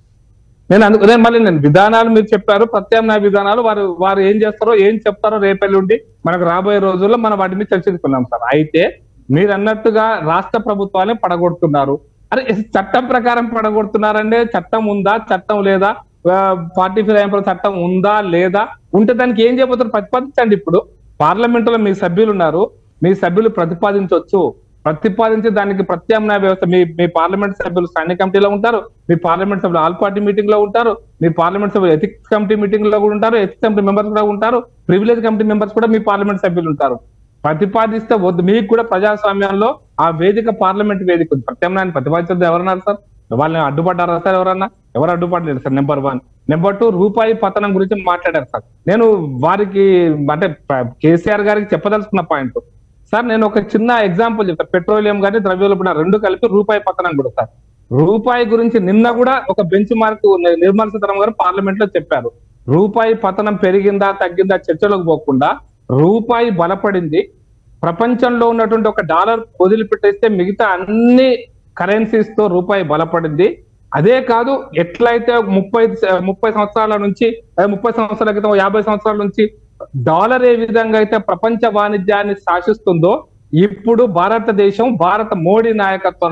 Speaker 4: నేను అందుకు నేను మళ్ళీ నేను విధానాలు మీరు చెప్పారు ప్రత్యామ్నాయ విధానాలు వారు వారు ఏం చేస్తారో ఏం చెప్తారో రేపెల్లుండి మనకు రాబోయే రోజుల్లో మనం వాటిని చర్చించుకున్నాం సార్ అయితే మీరు అన్నట్టుగా రాష్ట్ర ప్రభుత్వాన్ని పడగొడుతున్నారు అరే చట్టం ప్రకారం పడగొడుతున్నారంటే చట్టం ఉందా చట్టం లేదా ఫార్టీ ఫైవ్ చట్టం ఉందా లేదా ఉంటే దానికి ఏం చేయబోతారు ప్రతిపాదించండి ఇప్పుడు పార్లమెంట్ లో మీ సభ్యులు ఉన్నారు మీ సభ్యులు ప్రతిపాదించవచ్చు ప్రతిపాదించి దానికి ప్రత్యామ్నాయ వ్యవస్థ మీ మీ పార్లమెంట్ సభ్యులు స్టాండింగ్ కమిటీలో ఉంటారు మీ పార్లమెంట్ సభ్యులు ఆల్ పార్టీ మీటింగ్ లో ఉంటారు మీ పార్లమెంట్ సభ్యులు ఎథిక్స్ కమిటీ మీటింగ్ లో కూడా ఉంటారు ఎథిక్స్ కమిటీ మెంబర్స్ కూడా ఉంటారు ప్రివిలేజ్ కమిటీ మెంబర్స్ కూడా మీ పార్లమెంట్ సభ్యులు ఉంటారు ప్రతిపాదిస్తే వద్దు మీకు కూడా ప్రజాస్వామ్యంలో ఆ వేదిక పార్లమెంట్ వేదిక ఉంది ప్రత్యామ్నాయాన్ని ప్రతిపాదించద్దు ఎవరన్నారు సార్ వాళ్ళని అడ్డుపడ్డారా సార్ ఎవరన్నా ఎవరు అడ్డుపడలేదు sir number one number two రూపాయి పతనం గురించి మాట్లాడారు సార్ నేను వారికి అంటే కేసీఆర్ గారికి చెప్పదలుచుకున్న పాయింట్ సార్ నేను ఒక చిన్న ఎగ్జాంపుల్ చెప్తాను పెట్రోలియం కానీ ద్రవ్యోల్బణ రెండు కలిపి రూపాయి పతనం కూడా సార్ రూపాయి గురించి నిన్న కూడా ఒక బెంచ్ మార్క్ నిర్మలా సీతారామన్ గారు పార్లమెంట్ లో చెప్పారు రూపాయి పతనం పెరిగిందా తగ్గిందా చర్చలోకి పోకుండా రూపాయి బలపడింది ప్రపంచంలో ఉన్నటువంటి ఒక డాలర్ వదిలిపెట్టేస్తే మిగతా అన్ని కరెన్సీస్ తో రూపాయి బలపడింది అదే కాదు ఎట్లయితే ముప్పై ముప్పై సంవత్సరాల నుంచి అదే ముప్పై సంవత్సరాల క్రితం యాభై సంవత్సరాల నుంచి డాలర్ ఏ విధంగా అయితే ప్రపంచ వాణిజ్యాన్ని శాసిస్తుందో ఇప్పుడు భారతదేశం భారత మోడీ నాయకత్వంలో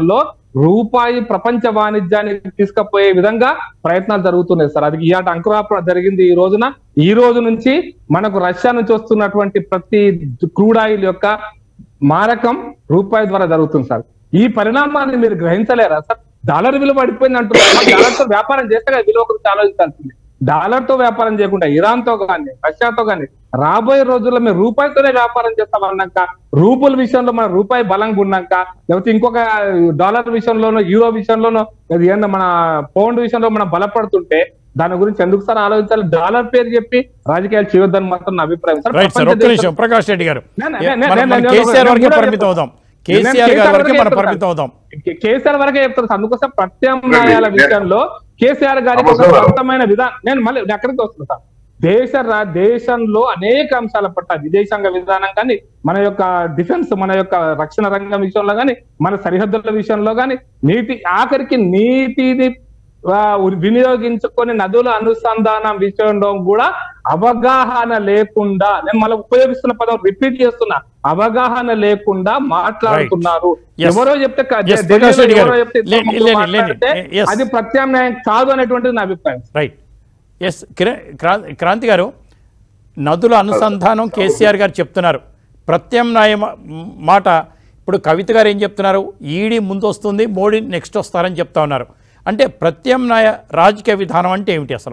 Speaker 4: రూపాయి ప్రపంచ వాణిజ్యానికి తీసుకుపోయే విధంగా ప్రయత్నాలు జరుగుతున్నాయి సార్ అది ఇయాట అంకురార్పణ జరిగింది ఈ రోజున ఈ రోజు నుంచి మనకు రష్యా నుంచి వస్తున్నటువంటి ప్రతి క్రూడ్ ఆయిల్ యొక్క మారకం రూపాయి ద్వారా జరుగుతుంది సార్ ఈ పరిణామాన్ని మీరు గ్రహించలేరా సార్ డాలర్ విలువ పడిపోయింది అంటున్నారు డాలర్ తో వ్యాపారం చేస్తే కదా విలువ గురించి ఆలోచించాల్సింది డాలర్ తో వ్యాపారం చేయకుండా ఇరాన్ తో కానీ రష్యాతో కానీ రాబోయే రోజుల్లో మేము రూపాయితోనే వ్యాపారం చేస్తామన్నాక రూపుల విషయంలో మన రూపాయి బలంగా ఉన్నాక లేకపోతే ఇంకొక డాలర్ విషయంలోనో యూరో విషయంలోనో అది ఏందో మన పౌండ్ విషయంలో మనం బలపడుతుంటే దాని గురించి ఎందుకు సార్ ఆలోచించాలి డాలర్ పేరు చెప్పి రాజకీయాలు చేయొద్దని మాత్రం నా అభిప్రాయం సార్
Speaker 1: రైట్ సార్
Speaker 4: ప్రపంచ
Speaker 1: ఒక్క
Speaker 4: దేశ-
Speaker 1: నిమిషం ప్రకాష్ రెడ్డి గారు
Speaker 4: నే- నే- నే-
Speaker 1: మనం-
Speaker 4: నే-
Speaker 1: మనం
Speaker 4: నేను-
Speaker 1: కేసీఆర్
Speaker 4: నేను
Speaker 1: వరకే
Speaker 4: కూడా
Speaker 1: పరిమితం
Speaker 4: చెప్తాను.
Speaker 1: అవుదాం
Speaker 4: నేను
Speaker 1: కేసీఆర్ గారి వరకే మనం
Speaker 4: చెప్తాను.
Speaker 1: పరిమితం అవుదాం
Speaker 4: కే- కేసీఆర్ వరకే చెప్తారు సార్. అందుకోసం ప్రత్యామ్నాయాల
Speaker 3: లేదు.
Speaker 4: విషయంలో కేసీఆర్ గారికి ఒక
Speaker 3: అవసరం.
Speaker 4: స్పష్టమైన విధానం నేను మళ్ళీ నేను ఎక్కడికి వస్తున్నా సార్ దేశ రా- దేశంలో అనేక అంశాల పట్ల విదేశాంగ విధానం కానీ మన యొక్క డిఫెన్స్ మన యొక్క రక్షణ రంగం విషయంలో కానీ మన సరిహద్దుల విషయంలో కానీ నీటి ఆఖరికి నీటిని ఆ, వినియోగించుకొని నదుల అనుసంధానం విషయంలో కూడా అవగాహన లేకుండా నేను మళ్ళీ ఉపయోగిస్తున్న పదం రిపీట్ చేస్తున్నా అవగాహన లేకుండా మాట్లాడుతున్నారు
Speaker 1: Yes.
Speaker 4: ఎవరో చెప్తే క-
Speaker 1: Yes,
Speaker 4: ఢిల్లీలో
Speaker 1: ప్రకాష్ రెడ్డి గారు.
Speaker 4: ఎవరో చెప్తే ఇద్దరు
Speaker 1: లేండి,
Speaker 4: ముగ్గురు
Speaker 1: లేండి,
Speaker 4: మాట్లాడితే
Speaker 1: లేండి. Yes.
Speaker 4: అది ప్రత్యామ్నాయం కాదు అనేటువంటిది నా అభిప్రాయం
Speaker 1: రైట్ ఎస్ క్రాంతి క్రాంతి గారు నదుల అనుసంధానం కేసీఆర్ గారు చెప్తున్నారు ప్రత్యామ్నాయ మా- మాట ఇప్పుడు కవిత గారు ఏం చెప్తున్నారు ఈడీ ముందు వస్తుంది మోడీ నెక్స్ట్ వస్తారని చెప్తా ఉన్నారు అంటే ప్రత్యామ్నాయ రాజకీయ విధానం అంటే ఏమిటి అసలు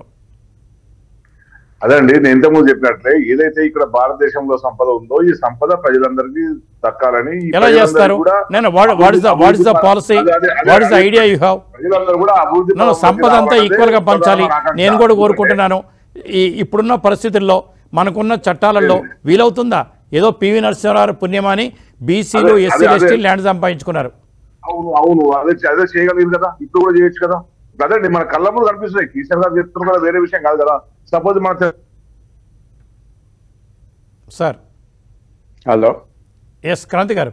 Speaker 3: అదండి నేను ఇంతకుముందు చెప్పినట్లే ఏదైతే ఇక్కడ భారతదేశంలో సంపద ఉందో ఈ సంపద ప్రజలందరికీ దక్కాలని ఈ
Speaker 1: ఎలా
Speaker 3: ప్రజలందరూ
Speaker 1: చేస్తారు
Speaker 3: కూడా
Speaker 1: నేను what is the what is the policy
Speaker 3: అదే, అదే, అదే,
Speaker 1: వాట్ ఇస్ ద
Speaker 3: అదే.
Speaker 1: ఐడియా యూ హ్యావ్
Speaker 3: ప్రజలందరూ కూడా అభివృద్ధి
Speaker 1: నన్ను
Speaker 3: పదంలోకి
Speaker 1: సంపద అంతా
Speaker 3: రావాలనేదే
Speaker 1: ఈక్వల్ గా పంచాలి
Speaker 3: ప్రధాన ఆకాంక్ష.
Speaker 1: నేను కూడా కోరుకుంటున్నాను ఈ ఇప్పుడున్న పరిస్థితుల్లో మనకున్న చట్టాలలో వీలవుతుందా ఏదో పివి నరసింహారావు పుణ్యమాని బీసీలు
Speaker 3: అదే,
Speaker 1: ఎస్సీ
Speaker 3: అదే,
Speaker 1: ఎస్టీ
Speaker 3: అదే.
Speaker 1: ల్యాండ్ సంపాదించుకున్నారు
Speaker 3: అవును అవును అదే అదే చేయగలిగింది కదా ఇప్పుడు కూడా చేయొచ్చు కదా అదండి మన కళ్ళ ముందు కనిపిస్తున్నాయి కిషన్ గారు చెప్తున్నారు కదా వేరే విషయం కాదు కదా సపోజ్ మన తె-
Speaker 1: సార్
Speaker 2: హలో
Speaker 1: ఎస్ క్రాంతి గారు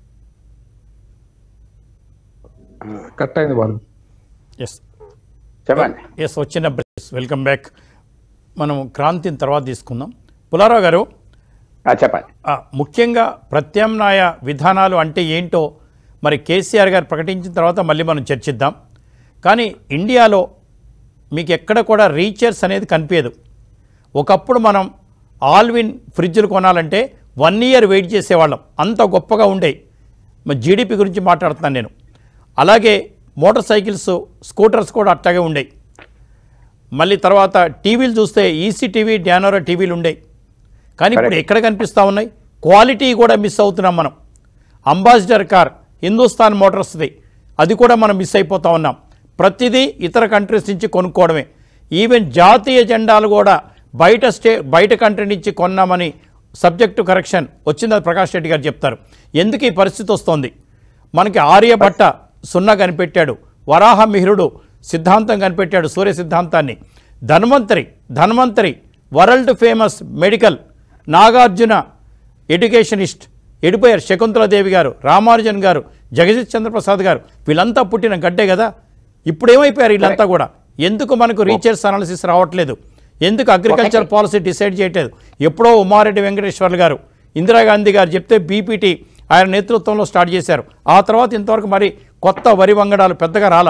Speaker 4: కట్ అయింది వాళ్ళు
Speaker 1: ఎస్
Speaker 2: చెప్పండి
Speaker 1: ఎస్ వచ్చిన బ్రేక్స్ వెల్కమ్ బ్యాక్ మనం క్రాంతిని తర్వాత తీసుకుందాం పులారావు గారు
Speaker 2: ఆ, చెప్పండి
Speaker 1: ఆ, ముఖ్యంగా ప్రత్యామ్నాయ విధానాలు అంటే ఏంటో మరి కేసీఆర్ గారు ప్రకటించిన తర్వాత మళ్ళీ మనం చర్చిద్దాం కానీ ఇండియాలో మీకు ఎక్కడ కూడా రీచర్స్ అనేది కనిపించదు ఒకప్పుడు మనం ఆల్విన్ ఫ్రిడ్జ్లు కొనాలంటే వన్ ఇయర్ వెయిట్ చేసేవాళ్ళం అంత గొప్పగా ఉండేవి మరి జీడిపి గురించి మాట్లాడుతున్నాను నేను అలాగే మోటార్ సైకిల్స్ స్కూటర్స్ కూడా అట్లాగే ఉండేవి మళ్ళీ తర్వాత టీవీలు చూస్తే ఈసీ టీవీ డ్యానోరా టీవీలు ఉండేవి కానీ ఇప్పుడు ఎక్కడ కనిపిస్తూ ఉన్నాయి క్వాలిటీ కూడా మిస్ అవుతున్నాం మనం అంబాసిడర్ కార్ హిందుస్థాన్ మోటార్స్ది అది కూడా మనం మిస్ అయిపోతా ఉన్నాం ప్రతిదీ ఇతర కంట్రీస్ నుంచి కొనుక్కోవడమే ఈవెన్ జాతీయ జెండాలు కూడా బయట స్టే బయట కంట్రీ నుంచి కొన్నామని సబ్జెక్టు కరెక్షన్ వచ్చింది ప్రకాష్ రెడ్డి గారు చెప్తారు ఎందుకు ఈ పరిస్థితి వస్తోంది మనకి ఆర్యభట్ట సున్నా కనిపెట్టాడు వరాహ మిహిరుడు సిద్ధాంతం కనిపెట్టాడు సూర్య సిద్ధాంతాన్ని Dhanvantari Dhanvantari world famous medical Nagarjuna educationist ఎడిపోయారు శకుంతలాదేవి గారు రామానుజన్ గారు జగదీష్ చంద్రప్రసాద్ గారు వీళ్ళంతా పుట్టిన గడ్డే కదా ఇప్పుడు ఏమైపోయారు వీళ్ళంతా కూడా ఎందుకు మనకు రీసెర్చ్ అనాలిసిస్ రావట్లేదు ఎందుకు అగ్రికల్చర్ పాలసీ డిసైడ్ చేయట్లేదు ఎప్పుడో ఉమారెడ్డి వెంకటేశ్వర్లు గారు ఇందిరాగాంధీ గారు చెప్తే బీపీటీ ఆయన నేతృత్వంలో స్టార్ట్ చేశారు ఆ తర్వాత ఇంతవరకు మరి కొత్త వరి వంగడాలు పెద్దగా రాలా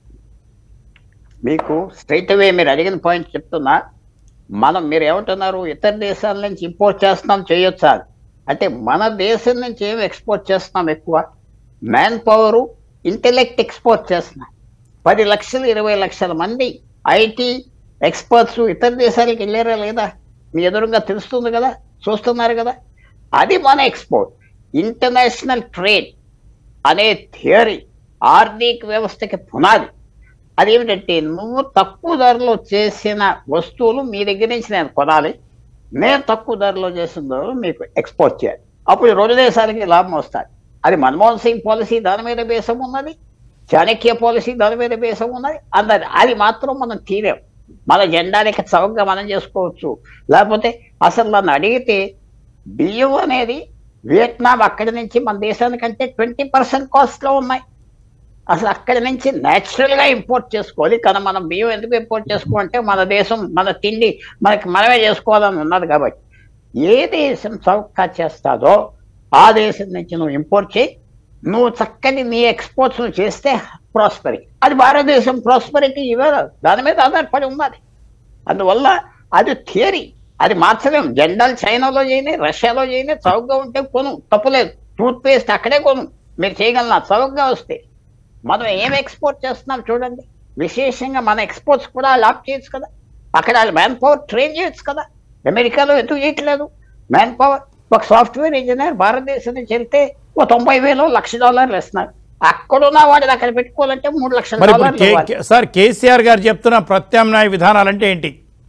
Speaker 2: మీకు స్ట్రైట్ అవే మీరు అడిగిన పాయింట్ చెప్తున్నా మనం మీరు ఏమంటున్నారు ఇతర దేశాల నుంచి ఇంపోర్ట్ చేస్తున్నాం చేయొచ్చా అంటే మన దేశం నుంచి ఏమి ఎక్స్పోర్ట్ చేస్తున్నాం ఎక్కువ మ్యాన్ పవరు ఇంటెలెక్ట్ ఎక్స్పోర్ట్ చేస్తున్నాం పది లక్షలు ఇరవై లక్షల మంది ఐటీ ఎక్స్పర్ట్స్ ఇతర దేశాలకు వెళ్ళారా లేదా మీ ఎదురుగా తెలుస్తుంది కదా చూస్తున్నారు కదా అది మన ఎక్స్పోర్ట్ ఇంటర్నేషనల్ ట్రేడ్ అనే థియరీ ఆర్థిక వ్యవస్థకి పునాది అదేమిటంటే నువ్వు తక్కువ ధరలో చేసిన వస్తువులు మీ దగ్గర నుంచి నేను కొనాలి నేను తక్కువ ధరలో చేసిన ధరలు మీకు ఎక్స్పోర్ట్ చేయాలి అప్పుడు ఈ రెండు దేశాలకి లాభం వస్తుంది అది మన్మోహన్ సింగ్ పాలసీ దాని మీద బేసం ఉన్నది చాణక్య పాలసీ దాని మీద బేసం ఉన్నది అందరి అది మాత్రం మనం తీరాం మన జెండాలకి చౌకగా మనం చేసుకోవచ్చు లేకపోతే అసలు నన్ను అడిగితే బియ్యం అనేది వియట్నాం అక్కడి నుంచి మన దేశానికంటే ట్వంటీ పర్సెంట్ కాస్ట్లో ఉన్నాయి అసలు అక్కడి నుంచి natural గా ఇంపోర్ట్ చేసుకోవాలి కానీ మనం బియ్యం ఎందుకు ఇంపోర్ట్ చేసుకోవాలంటే మన దేశం మన తిండి మనకి మనమే చేసుకోవాలని ఉన్నది కాబట్టి ఏ దేశం చౌక చేస్తాదో ఆ దేశం నుంచి నువ్వు ఇంపోర్ట్ చేయి నువ్వు చక్కని నీ ఎక్స్పోర్ట్స్ నువ్వు చేస్తే ప్రాస్పరిటీ అది భారతదేశం ప్రాస్పరిటీ ఇవ్వదు దాని మీద ఆధారపడి ఉన్నది అందువల్ల అది థియరీ అది మార్చలేము జెండాలు చైనాలో చేయని రష్యాలో చేయని చౌకగా ఉంటే కొను తప్పులేదు టూత్ పేస్ట్ అక్కడే కొను మీరు చేయగలనా చౌకగా వస్తే మనం ఏం ఎక్స్పోర్ట్ చేస్తున్నాం చూడండి విశేషంగా మన ఎక్స్పోర్ట్స్ కూడా లాప్ చేయొచ్చు కదా అక్కడ మ్యాన్ పవర్ ట్రైన్ చేయొచ్చు కదా అమెరికాలో ఎందుకు చేయట్లేదు మ్యాన్ పవర్ ఒక సాఫ్ట్వేర్ ఇంజనీర్ భారతదేశం నుంచి వెళ్తే ఓ తొంభై వేలు లక్ష డాలర్లు ఇస్తున్నారు అక్కడున్న వాడిని అక్కడ పెట్టుకోవాలంటే మూడు లక్షల
Speaker 1: మరి ఇప్పుడు
Speaker 2: డాలర్లు
Speaker 1: కే-
Speaker 2: ఇవ్వాలి.
Speaker 1: కే- సార్ కేసీఆర్ గారు చెప్తున్న ప్రత్యామ్నాయ విధానాలు అంటే ఏంటి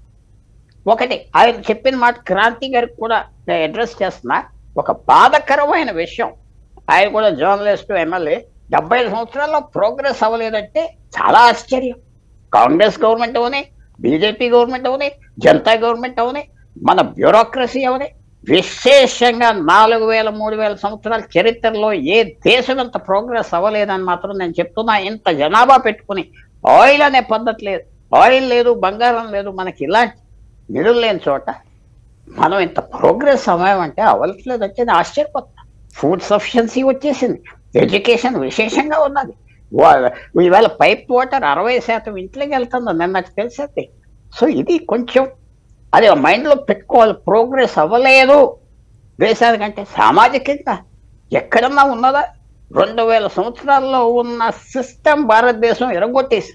Speaker 2: ఒకటి ఆయన చెప్పిన మాట క్రాంతి గారికి కూడా నేను అడ్రస్ చేస్తున్నా ఒక బాధకరమైన విషయం ఆయన కూడా జర్నలిస్ట్ ఎమ్మెల్యే డెబ్బై ఐదు సంవత్సరాల్లో ప్రోగ్రెస్ అవ్వలేదంటే చాలా ఆశ్చర్యం కాంగ్రెస్ గవర్నమెంట్ అవని బీజేపీ గవర్నమెంట్ అవని జనతా గవర్నమెంట్ అవని మన బ్యూరోక్రసీ అవని విశేషంగా నాలుగు వేల మూడు వేల సంవత్సరాల చరిత్రలో ఏ దేశం అంత ప్రోగ్రెస్ అవ్వలేదని మాత్రం నేను చెప్తున్నా ఇంత జనాభా పెట్టుకుని ఆయిల్ అనే పద్ధతి లేదు ఆయిల్ లేదు బంగారం లేదు మనకి ఇలాంటి నిధులు లేని చోట మనం ఇంత ప్రోగ్రెస్ అవ్వామంటే అవ్వట్లేదు అంటే నేను ఆశ్చర్యపోతున్నా ఫుడ్ సఫిషియన్సీ వచ్చేసింది ఎడ్యుకేషన్ విశేషంగా ఉన్నది వా- ఈవేళ పైప్ వాటర్ అరవై శాతం ఇంట్లోకి వెళ్తుంది నేను నాకు తెలిసింది సో ఇది కొంచెం అది మైండ్లో పెట్టుకోవాలి ప్రోగ్రెస్ అవ్వలేదు దేశానికంటే సామాజికంగా ఎక్కడన్నా ఉన్నదా రెండు వేల సంవత్సరాల్లో ఉన్న సిస్టమ్ భారతదేశం ఎరగొట్టేసి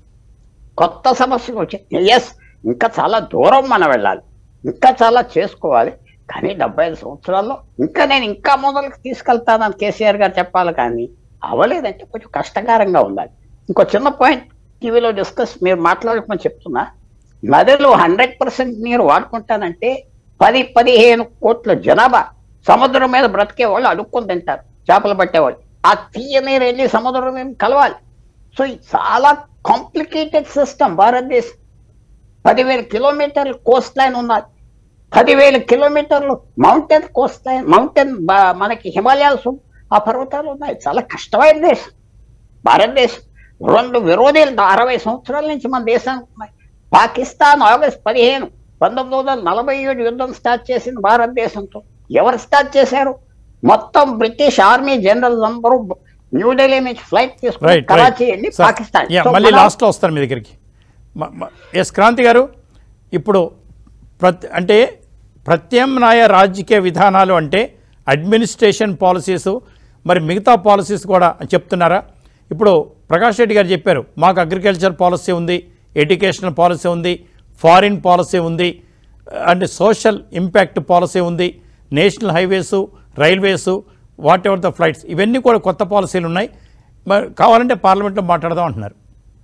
Speaker 2: కొత్త సమస్యలు వచ్చాయి ఎస్ ఇంకా చాలా దూరం మనం వెళ్ళాలి ఇంకా చాలా చేసుకోవాలి కానీ డెబ్బై ఐదు సంవత్సరాల్లో ఇంకా నేను ఇంకా మొదలుకి తీసుకెళ్తానని కేసీఆర్ గారు చెప్పాలి కానీ అవ్వలేదంటే కొంచెం కష్టకరంగా ఉండాలి ఇంకో చిన్న పాయింట్ టీవీలో డిస్కస్ మీరు మాట్లాడకమని చెప్తున్నా నదులు హండ్రెడ్ పర్సెంట్ నీరు వాడుకుంటానంటే పది పదిహేను కోట్ల జనాభా సముద్రం మీద బ్రతికే వాళ్ళు అడుక్కొని తింటారు చేపలు పట్టేవాళ్ళు ఆ తీయ నీరు వెళ్ళి సముద్రం మీద కలవాలి సో ఇది చాలా కాంప్లికేటెడ్ సిస్టమ్ భారతదేశం పదివేల కిలోమీటర్ల కోస్ట్ లైన్ ఉన్నది పదివేల కిలోమీటర్లు మౌంటైన్ కోస్ట్ లైన్ మౌంటైన్ మనకి హిమాలయాల్స్ ఆ పర్వతాలు ఉన్నాయి చాలా కష్టమైన దేశం భారతదేశం రెండు విరోధీలు అరవై సంవత్సరాల నుంచి మన దేశానికి ఉన్నాయి పాకిస్తాన్ ఆగస్ట్ పదిహేను పంతొమ్మిది వందల నలభై ఏడు యుద్ధం స్టార్ట్ చేసింది భారతదేశంతో ఎవరు స్టార్ట్ చేశారు మొత్తం బ్రిటిష్ ఆర్మీ జనరల్ అందరూ న్యూఢిల్లీ నుంచి ఫ్లైట్ తీసుకుని
Speaker 1: రైట్
Speaker 2: కరాచీ వెళ్ళి
Speaker 1: రైట్
Speaker 2: పాకిస్తాన్
Speaker 1: యా,
Speaker 2: సో
Speaker 1: మళ్ళీ
Speaker 2: మనం-
Speaker 1: లాస్ట్లో వస్తాను మీ దగ్గరికి మ- మ- ఎస్ క్రాంతి గారు ఇప్పుడు ప్రత్ అంటే ప్రత్యామ్నాయ రాజకీయ విధానాలు అంటే అడ్మినిస్ట్రేషన్ పాలసీస్ మరి మిగతా పాలసీస్ కూడా చెప్తున్నారా ఇప్పుడు ప్రకాష్ రెడ్డి గారు చెప్పారు మాకు అగ్రికల్చర్ పాలసీ ఉంది ఎడ్యుకేషనల్ పాలసీ ఉంది ఫారిన్ పాలసీ ఉంది అంటే సోషల్ ఇంపాక్ట్ పాలసీ ఉంది national highways railways whatever the flights ఇవన్నీ కూడా కొత్త పాలసీలు ఉన్నాయి మరి కావాలంటే పార్లమెంట్లో మాట్లాడదాం అంటున్నారు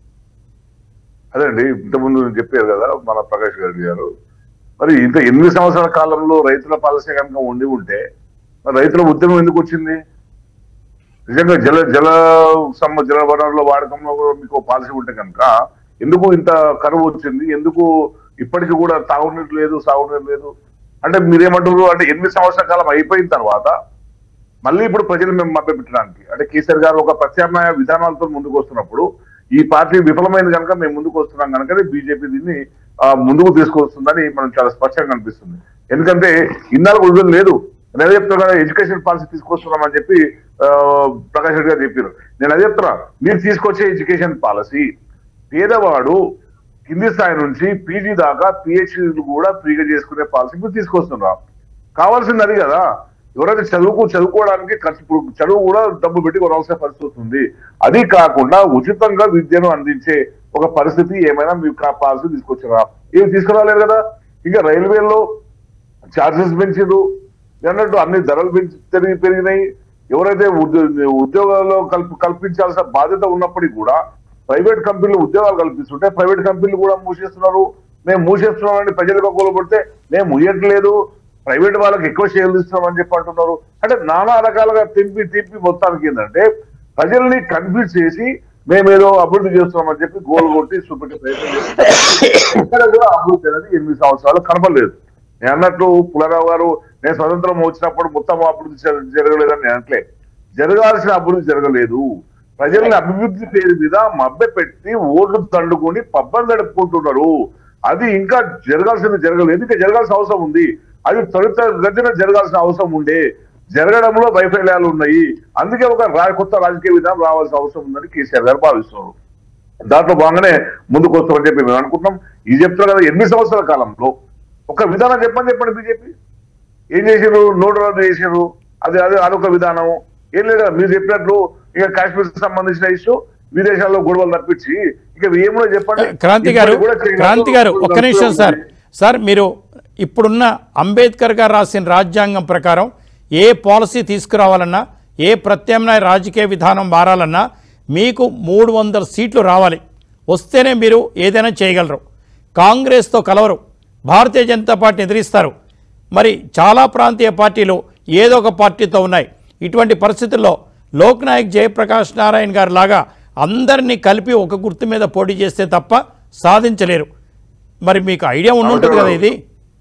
Speaker 3: అదండి ఇంతకుముందు చెప్పారు కదా మన ప్రకాష్ గారి గారు మరి ఇంత ఎనిమిది సంవత్సరాల కాలంలో రైతుల పాలసీ కనుక ఉండి ఉంటే మరి రైతుల ఉద్యమం ఎందుకు వచ్చింది నిజంగా జల జల సమ జల వనరుల వాడకంలో కూడా మీకు పాలసీ ఉంటే కనుక ఎందుకు ఇంత కరువు వచ్చింది ఎందుకు ఇప్పటికీ కూడా తాగునీరు లేదు సాగునీరు లేదు అంటే మీరేమంటారు అంటే ఎనిమిది సంవత్సరాల కాలం అయిపోయిన తర్వాత మళ్ళీ ఇప్పుడు ప్రజలు మేము మభ్య పెట్టడానికి అంటే కేసీఆర్ గారు ఒక ప్రత్యామ్నాయ విధానాలతో ముందుకు వస్తున్నప్పుడు ఈ పార్టీ విఫలమైంది కనుక మేము ముందుకు వస్తున్నాం కనుక బీజేపీ దీన్ని ఆ, ముందుకు తీసుకొస్తుందని మనం చాలా స్పష్టంగా కనిపిస్తుంది ఎందుకంటే ఇన్నాళ్ళు ఉద్యోగం లేదు నేను చెప్తున్నా కదా ఎడ్యుకేషన్ పాలసీ తీసుకొస్తున్నామని చెప్పి ఆ, ప్రకాష్ రెడ్డి గారు చెప్పారు నేను అదే చెప్తున్నా మీరు తీసుకొచ్చే ఎడ్యుకేషన్ పాలసీ పేదవాడు కింది స్థాయి నుంచి పీజీ దాకా పిహెచ్డీలు కూడా ఫ్రీగా చేసుకునే పాలసీ మీరు తీసుకొస్తున్నాం కావాల్సింది అది కదా ఎవరైతే చదువుకు చదువుకోవడానికి ఖర్చు ఇప్పుడు చదువు కూడా డబ్బు పెట్టి కొనవలసిన పరిస్థితి వస్తుంది అది కాకుండా ఉచితంగా విద్యను అందించే ఒక పరిస్థితి ఏమైనా మీకు కా- పాలసీ తీసుకొచ్చారా ఏమి తీసుకురాలేదు కదా ఇంకా రైల్వేలో ఛార్జెస్ పెంచారు అన్నట్టు అన్ని ధరలు పెంచి పెరిగి పెరిగినాయి ఎవరైతే ఉద్యో- ఉద్యోగాల్లో కల్ప కల్పించాల్సిన బాధ్యత ఉన్నప్పటికీ కూడా ప్రైవేట్ కంపెనీలు ఉద్యోగాలు కల్పిస్తుంటే ప్రైవేట్ కంపెనీలు కూడా మూసేస్తున్నారు మేము మూసేస్తున్నామని ప్రజలకు కొలబడితే మేము ముయ్యట్లేదు ప్రైవేట్ వాళ్ళకి ఎక్కువ షేర్లు ఇస్తున్నాం అని చెప్పి అంటున్నారు అంటే నానా రకాలుగా తింపి తింపి మొత్తానికి ఏంటంటే ప్రజల్ని కన్ఫ్యూజ్ చేసి మేమేదో అభివృద్ధి చేస్తున్నామని చెప్పి గోల్ కొట్టి చూపెట్టే ప్రయత్నం చేస్తున్నారు ఎక్కడ కూడా అభివృద్ధి అనేది ఎనిమిది సంవత్సరాలు కనపడలేదు నేను అన్నట్లు పుల్లారావు గారు నేను స్వతంత్రం వచ్చినప్పుడు మొత్తం అభివృద్ధి జర- జరగలేదని నేను అనట్లే జరగాల్సిన అభివృద్ధి జరగలేదు ప్రజల్ని అభివృద్ధి పేరు మీద మభ్య పెట్టి ఓట్లు తండుకొని పబ్బం గడుపుకుంటున్నారు అది ఇంకా జరగాల్సింది జరగలేదు ఇంకా జరగాల్సిన అవసరం ఉంది అది త్వరిత గతిన జరగాల్సిన అవసరం ఉండే జరగడంలో వైఫల్యాలు ఉన్నాయి అందుకే ఒక రా- కొత్త రాజకీయ విధానం రావాల్సిన అవసరం ఉందని కేసీఆర్ గారు భావిస్తున్నారు దాంట్లో భాగంగానే ముందుకు వస్తామని చెప్పి మేము అనుకుంటున్నాం ఇది చెప్తున్నారు కదా ఎనిమిది సంవత్సరాల కాలంలో ఒక విధానం చెప్పని చెప్పండి బీజేపీ ఏం చేసారు నోటు రద్దు చేసారు అది అదే అదొక విధానం ఏం లేదు కదా మీరు చెప్పినట్లు ఇక కాశ్మీర్ సంబంధించిన ఇష్యూ విదేశాల్లో గొడవలు తప్పించి ఇక ఏమో చెప్పండి
Speaker 1: క్రాంతి గారు
Speaker 3: ఇప్పటికి కూడా చేయగలరు.
Speaker 1: క్రాంతి గారు ఒక్క నిమిషం సార్ సార్ మీరు ఇప్పుడున్న అంబేద్కర్ గారు రాసిన రాజ్యాంగం ప్రకారం ఏ పాలసీ తీసుకురావాలన్నా ఏ ప్రత్యామ్నాయ రాజకీయ విధానం మారాలన్నా మీకు మూడు వందల సీట్లు రావాలి వస్తేనే మీరు ఏదైనా చేయగలరు కాంగ్రెస్తో కలవరు భారతీయ జనతా పార్టీని ఎదిరిస్తారు మరి చాలా ప్రాంతీయ పార్టీలు ఏదో ఒక పార్టీతో ఉన్నాయి ఇటువంటి పరిస్థితుల్లో లోక్నాయక్ జయప్రకాష్ నారాయణ గారి లాగా అందరినీ కలిపి ఒక గుర్తు మీద పోటీ చేస్తే తప్ప సాధించలేరు మరి మీకు ఐడియా ఉండుంటుంది కదా ఇది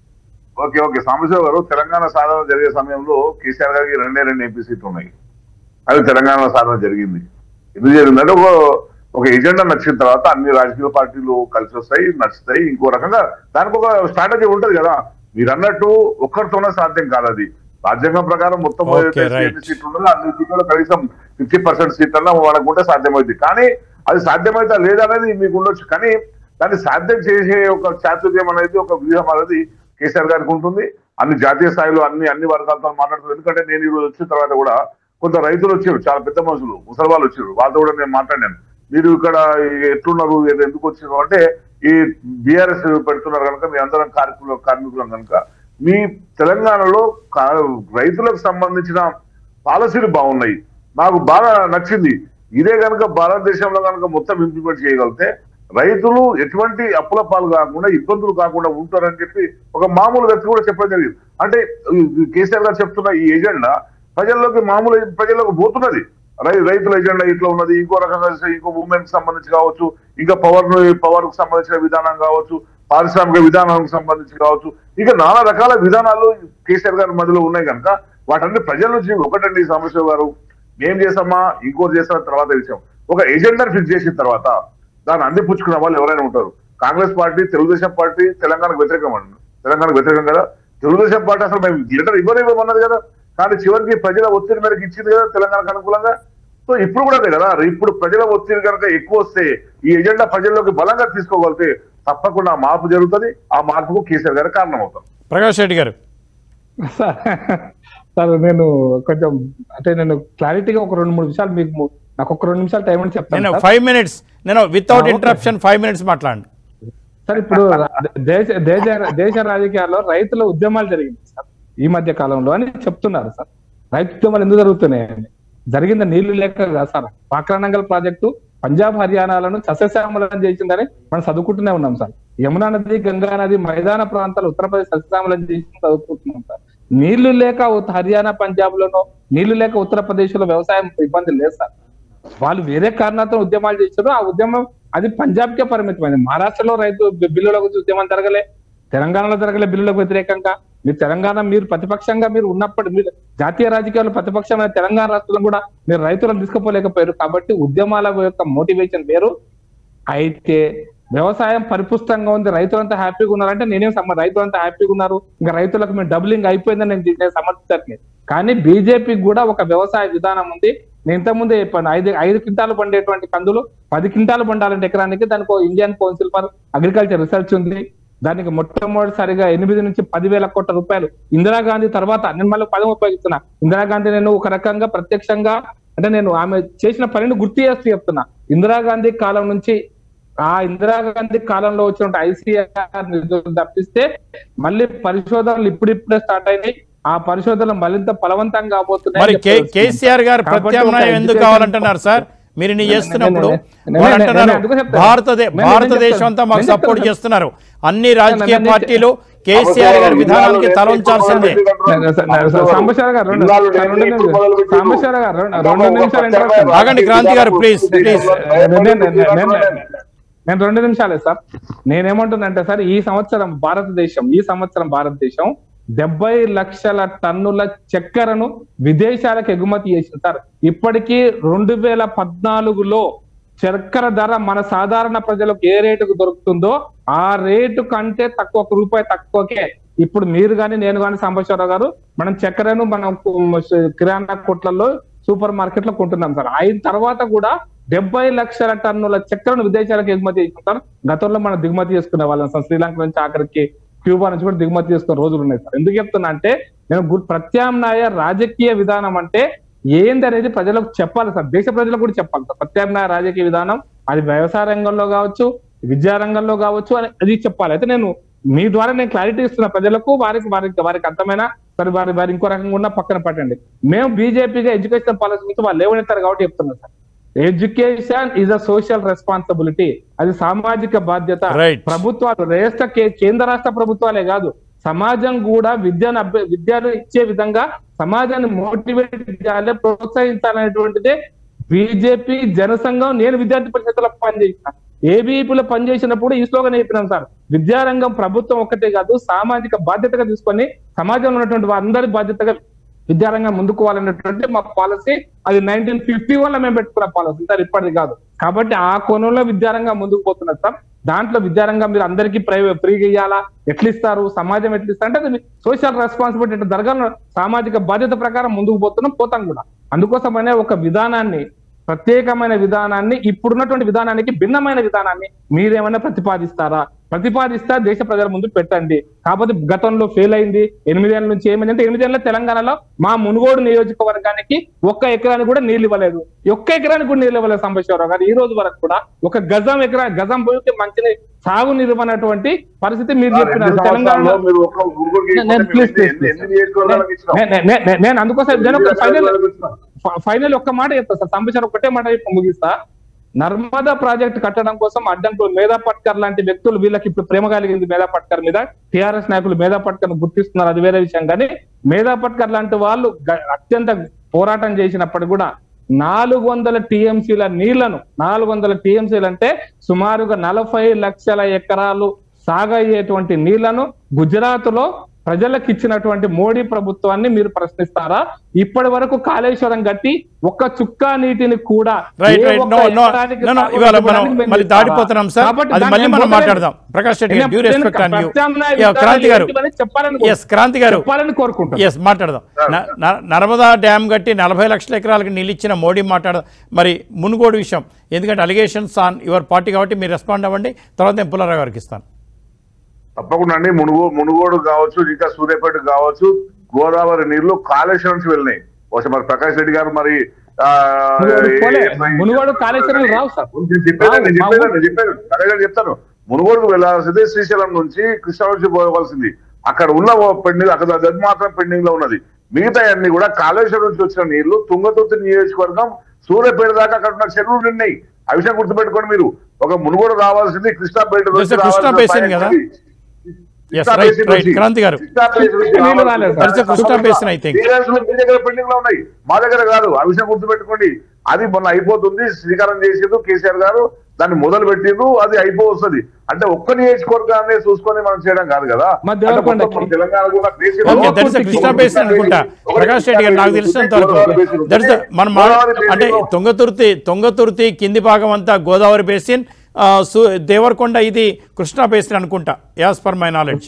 Speaker 3: ఓకే ఓకే సాంబశివ గారు తెలంగాణ సాధన జరిగే సమయంలో కేసీఆర్ గారికి రెండే రెండు ఎంపీ సీట్లు ఉన్నాయి అది తెలంగాణ సాధన జరిగింది ఎందుకు జరిగిందంటే ఒక ఒక ఎజెండా నచ్చిన తర్వాత అన్ని రాజకీయ పార్టీలు కలిసి వస్తాయి నచ్చుతాయి ఇంకో రకంగా దానికి ఒక స్ట్రాటజీ ఉంటది కదా మీరు అన్నట్టు ఒక్కరితోనే సాధ్యం కాదు అది రాజ్యాంగం ప్రకారం మొత్తం
Speaker 1: Okay,
Speaker 3: ఏదైతే
Speaker 1: right.
Speaker 3: ఎన్ని సీట్లు ఉన్నదో అన్ని సీట్లలో కనీసం ఫిఫ్టీ పర్సెంట్ సీట్లన్నా వాళ్ళకు ఉంటే సాధ్యమైంది కానీ అది సాధ్యమైతే లేదనేది మీకు ఉండొచ్చు కానీ దాన్ని సాధ్యం చేసే ఒక చాతుర్యం అనేది ఒక వ్యూహం అనేది కేసీఆర్ గారికి ఉంటుంది అన్ని జాతీయ స్థాయిలో అన్ని అన్ని వర్గాలతో మాట్లాడుతున్నారు ఎందుకంటే నేను ఈ రోజు వచ్చిన తర్వాత కూడా కొంత రైతులు వచ్చారు చాలా పెద్ద మనుషులు ముసలి వాళ్ళు వచ్చారు వాళ్ళతో కూడా నేను మాట్లాడాను మీరు ఇక్కడ ఎట్లున్నారు ఏదో ఎందుకు వచ్చారు అంటే ఈ బీఆర్ఎస్ పెడుతున్నారు కనుక మీ అందరం కార్మికులు కార్మికులం కనుక మీ తెలంగాణలో కా- రైతులకు సంబంధించిన పాలసీలు బాగున్నాయి నాకు బాగా నచ్చింది ఇదే కనుక భారతదేశంలో కనుక మొత్తం ఇంప్లిమెంట్ చేయగలిగితే రైతులు ఎటువంటి అప్పుల పాలు కాకుండా ఇబ్బందులు కాకుండా ఉంటారని చెప్పి ఒక మామూలు వ్యక్తి కూడా చెప్పడం జరిగింది అంటే ఈ కేసీఆర్ గారు చెప్తున్న ఈ ఎజెండా ప్రజల్లోకి మామూలు ప్రజల్లోకి పోతున్నది రై రైతుల ఎజెండా ఇట్లా ఉన్నది ఇంకో రకంగా చూస్తే ఇంకో ఉమెన్ కి సంబంధించి కావచ్చు ఇంకా పవర్ పవర్ కు సంబంధించిన విధానం కావచ్చు పారిశ్రామిక విధానానికి సంబంధించి కావచ్చు ఇంకా నానా రకాల విధానాలు కేసీఆర్ గారి మధ్యలో ఉన్నాయి కనుక వాటన్ని ప్రజల నుంచి ఒకటండి సాంబశివ గారు ఏం చేసామా ఇంకోటి చేసిన తర్వాత విషయం ఒక ఎజెండాని ఫిక్స్ చేసిన తర్వాత దాన్ని అందిపుచ్చుకున్న వాళ్ళు ఎవరైనా ఉంటారు కాంగ్రెస్ పార్టీ తెలుగుదేశం పార్టీ తెలంగాణకు వ్యతిరేకం అండి తెలంగాణకు వ్యతిరేకం కదా తెలుగుదేశం పార్టీ అసలు మేము లెటర్ ఇవ్వనే ఇవ్వమన్నది కదా కానీ చివరికి ప్రజల ఒత్తిడి మేరకు ఇచ్చింది కదా తెలంగాణకు అనుకూలంగా సో ఇప్పుడు కూడా అదే కదా ఇప్పుడు ప్రజల ఒత్తిడి కనుక ఎక్కువ వస్తే ఈ ఎజెండా ప్రజల్లోకి బలంగా తీసుకోగలిగితే తప్పకుండా ఆ మార్పు జరుగుతుంది ఆ మార్పుకు కేసీఆర్ గారు కారణం అవుతారు
Speaker 1: ప్రకాష్ రెడ్డి గారు
Speaker 4: సార్ సార్ నేను కొంచెం అంటే నేను క్లారిటీగా ఒక రెండు మూడు విషయాలు మీకు ము- నాకు ఒక రెండు నిమిషాలు టైం అని చెప్తాను
Speaker 1: నేను
Speaker 4: సార్.
Speaker 1: ఫైవ్ మినిట్స్ నేను వితౌట్
Speaker 4: ఆ, okay.
Speaker 1: ఇంటరప్షన్ ఫైవ్ మినిట్స్ మాట్లాడండి
Speaker 4: సార్ ఇప్పుడు రా- దేశ దేశ దేశ రాజకీయాల్లో రైతుల ఉద్యమాలు జరిగింది సార్ ఈ మధ్య కాలంలో అని చెప్తున్నారు సార్ రైతు ఉద్యమాలు ఎందుకు జరుగుతున్నాయని జరిగింది నీళ్లు లేక కాదు సార్ పాక్రానంగల్ ప్రాజెక్టు పంజాబ్ హర్యానాలను సస్యశ్యామలం చేసిందని మనం చదువుకుంటూనే ఉన్నాం సార్ యమునా నది గంగా నది మైదాన ప్రాంతాలు ఉత్తరప్రదేశ్ సస్యశ్యామలం చేసి చదువుకుంటున్నాం సార్ నీళ్లు లేక ఉత్- హర్యానా పంజాబ్ లోనో నీళ్లు లేక ఉత్తరప్రదేశ్ లో వ్యవసాయం ఇబ్బంది లేదు సార్ వాళ్ళు వేరే కారణాలతో ఉద్యమాలు చేశారు ఆ ఉద్యమం అది పంజాబ్ కే పరిమితమైంది మహారాష్ట్రలో రైతు బి- బిల్లుల గురించి ఉద్యమం జరగలే తెలంగాణలో జరగలే బిల్లులకు వ్యతిరేకంగా మీరు తెలంగాణ మీరు ప్రతిపక్షంగా మీరు ఉన్నప్పుడు మీరు జాతీయ రాజకీయాల్లో ప్రతిపక్షమైన తెలంగాణ రాష్ట్రంలో కూడా మీరు రైతులను తీసుకుపోలేకపోయారు కాబట్టి ఉద్యమాల యొక్క మోటివేషన్ వేరు అయితే వ్యవసాయం పరిపుష్టంగా ఉంది రైతులంతా హ్యాపీగా ఉన్నారంటే నేనేం సమ రైతులంతా హ్యాపీగా ఉన్నారు ఇంకా రైతులకు మేము డబులింగ్ అయిపోయిందని నేను నేను సమర్థించట్లేదు కానీ బీజేపీకి కూడా ఒక వ్యవసాయ విధానం ఉంది నేను ఇంతకుముందే చెప్పాను ఐదు ఐదు క్వింటాలు పండేటువంటి కందులు పది క్వింటాలు పండాలంటే ఎకరానికి దానికి ఒక Indian council for agriculture research ఉంది దానికి మొట్టమొదటిసారిగా ఎనిమిది నుంచి పదివేల కోట్ల రూపాయలు ఇందిరాగాంధీ తర్వాత నేను మళ్ళీ పదం ఉపయోగిస్తున్నా ఇందిరాగాంధీ నేను ఒక రకంగా ప్రత్యక్షంగా అంటే నేను ఆమె చేసిన పనిని గుర్తు చేస్తూ చెప్తున్నా ఇందిరాగాంధీ కాలం నుంచి ఆ ఇందిరాగాంధీ కాలంలో వచ్చిన ఐసీఆర్ నిధులు తప్పిస్తే మళ్ళీ పరిశోధనలు ఇప్పుడిప్పుడే స్టార్ట్ అయినాయి ఆ పరిశోధనలు మరింత ఫలవంతంగా కాబోతున్నాయి
Speaker 1: మరి
Speaker 4: అని
Speaker 1: కే-
Speaker 4: చెప్పి
Speaker 1: కేసీఆర్ గారు
Speaker 4: కాబట్టి ఒక
Speaker 1: ప్రత్యామ్నాయం ఎందుకు
Speaker 4: education-
Speaker 1: కావాలంటున్నారు సార్ మీరు ఇన్ని చేస్తున్నప్పుడు
Speaker 4: నేను- నేను-
Speaker 1: వాళ్ళు
Speaker 4: నేను-
Speaker 1: అంటున్నారు
Speaker 4: నేను ఎందుకు చెప్తాను?
Speaker 1: భారతదే
Speaker 4: నేను- నేను
Speaker 1: భారతదేశం
Speaker 4: చెప్తాను.
Speaker 1: అంతా మాకు
Speaker 4: నేను
Speaker 1: సపోర్ట్
Speaker 4: చెప్తాను.
Speaker 1: చేస్తున్నారు అన్ని రాజకీయ
Speaker 4: నేను-
Speaker 1: పార్టీలు కేసీఆర్ గారి విధానానికి తల ఉంచాల్సిందే
Speaker 4: సాంబశివరావు గారు రెండు
Speaker 3: ఇన్నాళ్ళు
Speaker 4: రెండు
Speaker 3: నేను
Speaker 4: నిమిషాలు-
Speaker 3: మొదలు పెట్టాను.
Speaker 4: సాంబశివరావు గారు రెండు-
Speaker 3: ఇంకా
Speaker 4: రెండు
Speaker 3: ఒక
Speaker 4: నిమిషాలు
Speaker 3: ప్రత్యేకమైన
Speaker 4: interruption.
Speaker 1: ఆగండి, క్రాంతి గారు, please, please.
Speaker 4: నేను- నేను- నేను- నేను రెండు నిమిషాలే సార్ నేనేమంటున్నానంటే సార్ ఈ సంవత్సరం భారతదేశం ఈ సంవత్సరం భారతదేశం డెబ్బై లక్షల టన్నుల చక్కెరను విదేశాలకు ఎగుమతి చేసింది సార్ ఇప్పటికీ రెండు వేల పద్నాలుగులో చక్కెర ధర మన సాధారణ ప్రజలకు ఏ రేటుకు దొరుకుతుందో ఆ రేటు కంటే తక్కువ ఒక రూపాయి తక్కువకే ఇప్పుడు మీరు కానీ నేను కానీ సాంబశివరావు గారు మనం చక్కెరను మనం కు- కిరాణా కొట్లలో సూపర్ మార్కెట్ లో కొంటున్నాం సార్ అయిన తర్వాత కూడా డెబ్బై లక్షల టన్నుల చక్కెరను విదేశాలకు ఎగుమతి చేసుకుంటారు గతంలో మనం దిగుమతి చేసుకునే వాళ్ళం సార్ శ్రీలంక నుంచి ఆఖరికి క్యూబా నుంచి కూడా దిగుమతి చేసుకునే రోజులు ఉన్నాయి సార్ ఎందుకు చెప్తున్నా అంటే నేను గు- ప్రత్యామ్నాయ రాజకీయ విధానం అంటే ఏంది అనేది ప్రజలకు చెప్పాలి సార్ దేశ ప్రజలకు కూడా చెప్పాలి సార్ ప్రత్యామ్నాయ రాజకీయ విధానం అది వ్యవసాయ రంగంలో కావచ్చు విద్యా రంగంలో కావచ్చు అని అది చెప్పాలి అయితే నేను మీ ద్వారా నేను క్లారిటీ ఇస్తున్న ప్రజలకు వారికి వారికి వారికి అర్థమైన సరే వారి వారి ఇంకో రకంగా ఉన్న పక్కన పెట్టండి మేము బీజేపీగా ఎడ్యుకేషన్ పాలసీ గురించి వాళ్ళు లేవనెత్తారు కాబట్టి చెప్తున్నాం sir education is a social responsibility అది సామాజిక బాధ్యత
Speaker 1: Right.
Speaker 4: ప్రభుత్వాలు రాష్ట్ర కే- కేంద్ర రాష్ట్ర ప్రభుత్వాలే కాదు సమాజం కూడా విద్యను అభ్య విద్యను ఇచ్చే విధంగా సమాజాన్ని మోటివేట్ చేయాలి ప్రోత్సహించాలనేటువంటిదే బీజేపీ జనసంఘం నేను విద్యార్థి పరిషత్తులో పనిచేసిన ఏబీపీలో పనిచేసినప్పుడు ఈ స్లోగన్ చెప్పినాం సార్ విద్యారంగం ప్రభుత్వం ఒక్కటే కాదు సామాజిక బాధ్యతగా తీసుకొని సమాజంలో ఉన్నటువంటి వారందరి బాధ్యతగా విద్యారంగం ముందుకు పోవాలనేటువంటి మా పాలసీ అది నైన్టీన్ ఫిఫ్టీ వన్ లో మేము పెట్టుకున్న పాలసీ సార్ ఇప్పటిది కాదు కాబట్టి ఆ కోణంలో విద్యారంగం ముందుకు పోతున్నది సార్ దాంట్లో విద్యారంగం మీరు అందరికీ ప్రైవేట్ ఫ్రీగా ఇవ్వాలా ఎట్లా ఇస్తారు సమాజం ఎట్లా ఇస్తారు అంటే అది సోషల్ రెస్పాన్సిబిలిటీ అంటే జరగాల సామాజిక బాధ్యత ప్రకారం ముందుకు పోతున్నాం పోతాం కూడా అందుకోసమనే ఒక విధానాన్ని ప్రత్యేకమైన విధానాన్ని ఇప్పుడున్నటువంటి విధానానికి భిన్నమైన విధానాన్ని మీరేమైనా ప్రతిపాదిస్తారా ప్రతిపాదిస్తా దేశ ప్రజల ముందు పెట్టండి కాకపోతే గతంలో ఫెయిల్ అయింది ఎనిమిదేళ్ల నుంచి ఏమైంది అంటే ఎనిమిదేళ్ల తెలంగాణలో మా మునుగోడు నియోజకవర్గానికి ఒక్క ఎకరానికి కూడా నీళ్లు ఇవ్వలేదు ఒక్క ఎకరానికి కూడా నీళ్లు ఇవ్వలేదు సంబశివరావు గారు ఈ రోజు వరకు కూడా ఒక గజం ఎకరా గజం పోయి మంచి సాగు నిర్వహణటువంటి పరిస్థితి మీరు
Speaker 3: ఆ రెండు
Speaker 4: చెప్పినారు
Speaker 3: సంవత్సరాల్లో
Speaker 4: తెలంగాణలో
Speaker 3: మీరు ఒక్క గురుగురికి
Speaker 4: నేను- నేను
Speaker 3: ఇవ్వకపోతే
Speaker 4: please,
Speaker 3: మేము
Speaker 4: please,
Speaker 3: ఎన్ని- ఎన్ని నియోజకవర్గాలకు ఇచ్చినాం?
Speaker 4: నే- నే- నే- నే- నేను అందుకోసం నేను ఒక
Speaker 3: ఎన్ని
Speaker 4: ఫైనల్
Speaker 3: నియోజకవర్గాలకు ఇచ్చినాం?
Speaker 4: ఫైనల్ ఒక్క మాట చెప్తా సార్ సంబశర్ ఒకటే మాట చెప్పి ముగిస్తా నర్మదా ప్రాజెక్ట్ కట్టడం కోసం అడ్డంకులు మేధా పట్కర్ లాంటి వ్యక్తులు వీళ్ళకి ఇప్పుడు ప్రేమ కలిగింది మేధా పట్కర్ మీద టిఆర్ఎస్ నాయకులు మేధా పట్కర్ గుర్తిస్తున్నారు అది వేరే విషయం కానీ మేధా పట్కర్ లాంటి వాళ్ళు గ- అత్యంత పోరాటం చేసినప్పటికీ కూడా నాలుగు వందల టీఎంసీల నీళ్లను నాలుగు వందల టీఎంసీలు అంటే సుమారుగా నలభై లక్షల ఎకరాలు సాగయ్యేటువంటి నీళ్లను గుజరాత్ లో ప్రజలకు ఇచ్చినటువంటి మోడీ ప్రభుత్వాన్ని మీరు ప్రశ్నిస్తారా ఇప్పటి వరకు కాళేశ్వరం కట్టి ఒక్క చుక్క నీటిని కూడా
Speaker 1: రైట్
Speaker 4: ఏ
Speaker 1: రైట్
Speaker 4: ఒక్క
Speaker 1: నో నో
Speaker 4: ఎకరానికి
Speaker 1: నో, నో,
Speaker 4: సాగు
Speaker 1: ఇవాళ మనం
Speaker 4: ఇవ్వడానికి మేము
Speaker 1: మళ్ళీ
Speaker 4: ఇస్తారా?
Speaker 1: దాడిపోతున్నాం సార్
Speaker 4: కాబట్టి
Speaker 1: అది
Speaker 4: దాన్ని
Speaker 1: మళ్ళీ
Speaker 4: నేను
Speaker 1: మనం
Speaker 4: మొదలే-
Speaker 1: మాట్లాడదాం ప్రకాష్ రెడ్డి గారు డ్యూ
Speaker 4: నేను
Speaker 1: రెస్పెక్ట్ ఆన్ యూ
Speaker 4: ప్రత్యామ్నాయ
Speaker 1: యా, క్రాంతి
Speaker 4: విధానాలు
Speaker 1: గారు
Speaker 4: ఏంటివని చెప్పాలని
Speaker 1: ఎస్ క్రాంతి గారు
Speaker 4: చెప్పాలని కోరుకుంటున్నాను
Speaker 1: ఎస్ మాట్లాడదాం న- న- నర్మదా డ్యామ్ కట్టి నలభై లక్షల ఎకరాలకు నిలిచిన మోడీ మాట్లాడదాం మరి మునుగోడు విషయం ఎందుకంటే అలిగేషన్స్ ఆన్ యువర్ పార్టీ కాబట్టి మీరు రెస్పాండ్ అవ్వండి తర్వాత నేను పుల్లారావు గారికి ఇస్తాను
Speaker 3: తప్పకుండా అండి మునుగో మునుగోడు కావచ్చు ఇంకా సూర్యాపేట కావచ్చు గోదావరి నీళ్లు కాళేశ్వరం నుంచి వెళ్ళినాయి బహుశా మరి ప్రకాష్ రెడ్డి గారు మరి ఆ,
Speaker 4: మునుగోడు పోలే.
Speaker 3: ఏ- ఏ-
Speaker 4: మునుగోడు కాళేశ్వరం రావు సార్.
Speaker 3: నేను చెప్పాను నేను
Speaker 4: రావు.
Speaker 3: చెప్పాను నేను చెప్పాను అదే గారు చెప్తాను మునుగోడుకు వెళ్ళాల్సింది శ్రీశైలం నుంచి కృష్ణా నుంచి పోవాల్సింది అక్కడ ఉన్న పెండింగ్ అక్కడ అది మాత్రం పెండింగ్ లో ఉన్నది మిగతా అన్ని కూడా కాళేశ్వరం నుంచి వచ్చిన నీళ్లు తుంగతుర్తి నియోజకవర్గం సూర్యాపేట దాకా అక్కడ ఉన్న చెరువులు నిన్నాయి ఆ విషయం గుర్తుపెట్టుకోండి మీరు ఒక మునుగోడు రావాల్సింది కృష్ణాపేట
Speaker 1: There's a
Speaker 3: నుంచి
Speaker 1: కృష్ణా
Speaker 3: రావాల్సిన
Speaker 1: basin
Speaker 3: పైన
Speaker 1: కదా?
Speaker 3: ఉంది.
Speaker 1: Yes,
Speaker 3: Krishna
Speaker 1: right,
Speaker 3: basin
Speaker 1: right.
Speaker 3: నుంచి.
Speaker 1: క్రాంతి గారు.
Speaker 3: కృష్ణా basin నుంచి
Speaker 4: నీళ్లు
Speaker 3: రావాల్సిన
Speaker 4: రాలేదు sir.
Speaker 1: There's a Krishna basin, I think.
Speaker 3: Srikakulam మీ దగ్గర పెండింగ్ లో ఉన్నాయి మా దగ్గర కాదు ఆ విషయం గుర్తుపెట్టుకోండి అది మొన్న అయిపోతుంది శ్రీకారం చేసేది కేసీఆర్ గారు దాన్ని మొదలు పెట్టిండ్రు అది అయిపోవస్తుంది అంటే ఒక్క నియోజకవర్గాన్ని చూసుకొని మనం చేయడం కాదు కదా
Speaker 4: మా
Speaker 3: అంటే
Speaker 4: దేవరకొండ
Speaker 3: మొత్తం మన తెలంగాణ కూడా దేశంలో
Speaker 1: okay that is Krishna basin అనుకుంటా ప్రకాష్ రెడ్డి గారు నాకు తెలిసినంత వరకు దట్ ఇస్ మనం మా- అంటే తుంగతుర్తి తుంగతుర్తి కింది భాగం అంతా గోదావరి బేసిన్ ఆ, సు- దేవరకొండ ఇది కృష్ణా బేసిన్ అనుకుంటా యాజ్ పర్ మై నాలెడ్జ్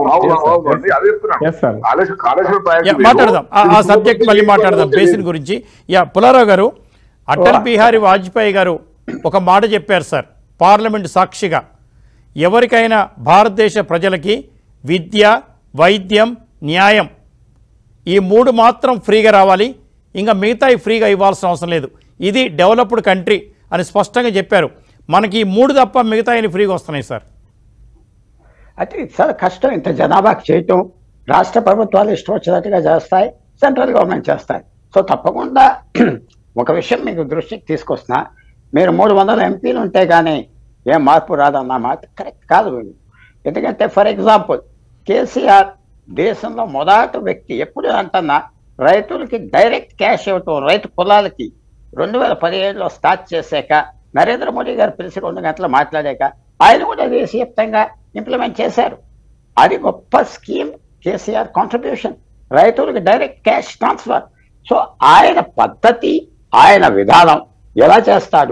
Speaker 3: అదే
Speaker 4: Yes, sir.
Speaker 3: చెప్తున్నాను కాళేశ్వరం కాళేశ్వరం ప్రాజెక్టు
Speaker 1: యా,
Speaker 3: లేదు.
Speaker 1: మాట్లాడదాం ఆ- ఆ
Speaker 3: ఇది
Speaker 1: సబ్జెక్ట్ మళ్ళీ మాట్లాడదాం
Speaker 3: లేదు.
Speaker 1: బేసిన్ గురించి యా పులారావు గారు అటల్ బిహారీ వాజ్పేయి గారు ఒక మాట చెప్పారు సార్ పార్లమెంట్ సాక్షిగా ఎవరికైనా భారతదేశ ప్రజలకి విద్య వైద్యం న్యాయం ఈ మూడు మాత్రం ఫ్రీగా రావాలి ఇంకా మిగతాయి ఫ్రీగా ఇవ్వాల్సిన అవసరం లేదు ఇది డెవలప్డ్ కంట్రీ అని స్పష్టంగా చెప్పారు మనకి ఈ మూడు తప్ప మిగతాయి ఫ్రీగా వస్తున్నాయి సార్
Speaker 2: అయితే ఇది చాలా కష్టం ఇంత జనాభాకి చేయటం రాష్ట్ర ప్రభుత్వాలు ఇష్టం వచ్చినట్టుగా చేస్తాయి సెంట్రల్ గవర్నమెంట్ చేస్తాయి సో తప్పకుండా ఒక విషయం మీకు దృష్టికి తీసుకొస్తున్నా మీరు మూడు వందల ఎంపీలు ఉంటే కానీ ఏం మార్పు రాదన్న మాట కరెక్ట్ కాదు ఎందుకంటే ఫర్ ఎగ్జాంపుల్ కేసీఆర్ దేశంలో మొదటి వ్యక్తి ఎప్పుడు అంటున్నా రైతులకి డైరెక్ట్ క్యాష్ ఇవ్వటం రైతు పొలాలకి రెండు వేల పదిహేడులో స్టార్ట్ చేశాక నరేంద్ర మోడీ గారు పిలిచి రెండు గంటలు మాట్లాడాక ఆయన కూడా దేశవ్యాప్తంగా ఇంప్లిమెంట్ చేశారు అది గొప్ప స్కీమ్ కేసీఆర్ కాంట్రిబ్యూషన్ రైతులకు డైరెక్ట్ క్యాష్ ట్రాన్స్ఫర్ సో ఆయన పద్ధతి ఆయన విధానం ఎలా చేస్తాడు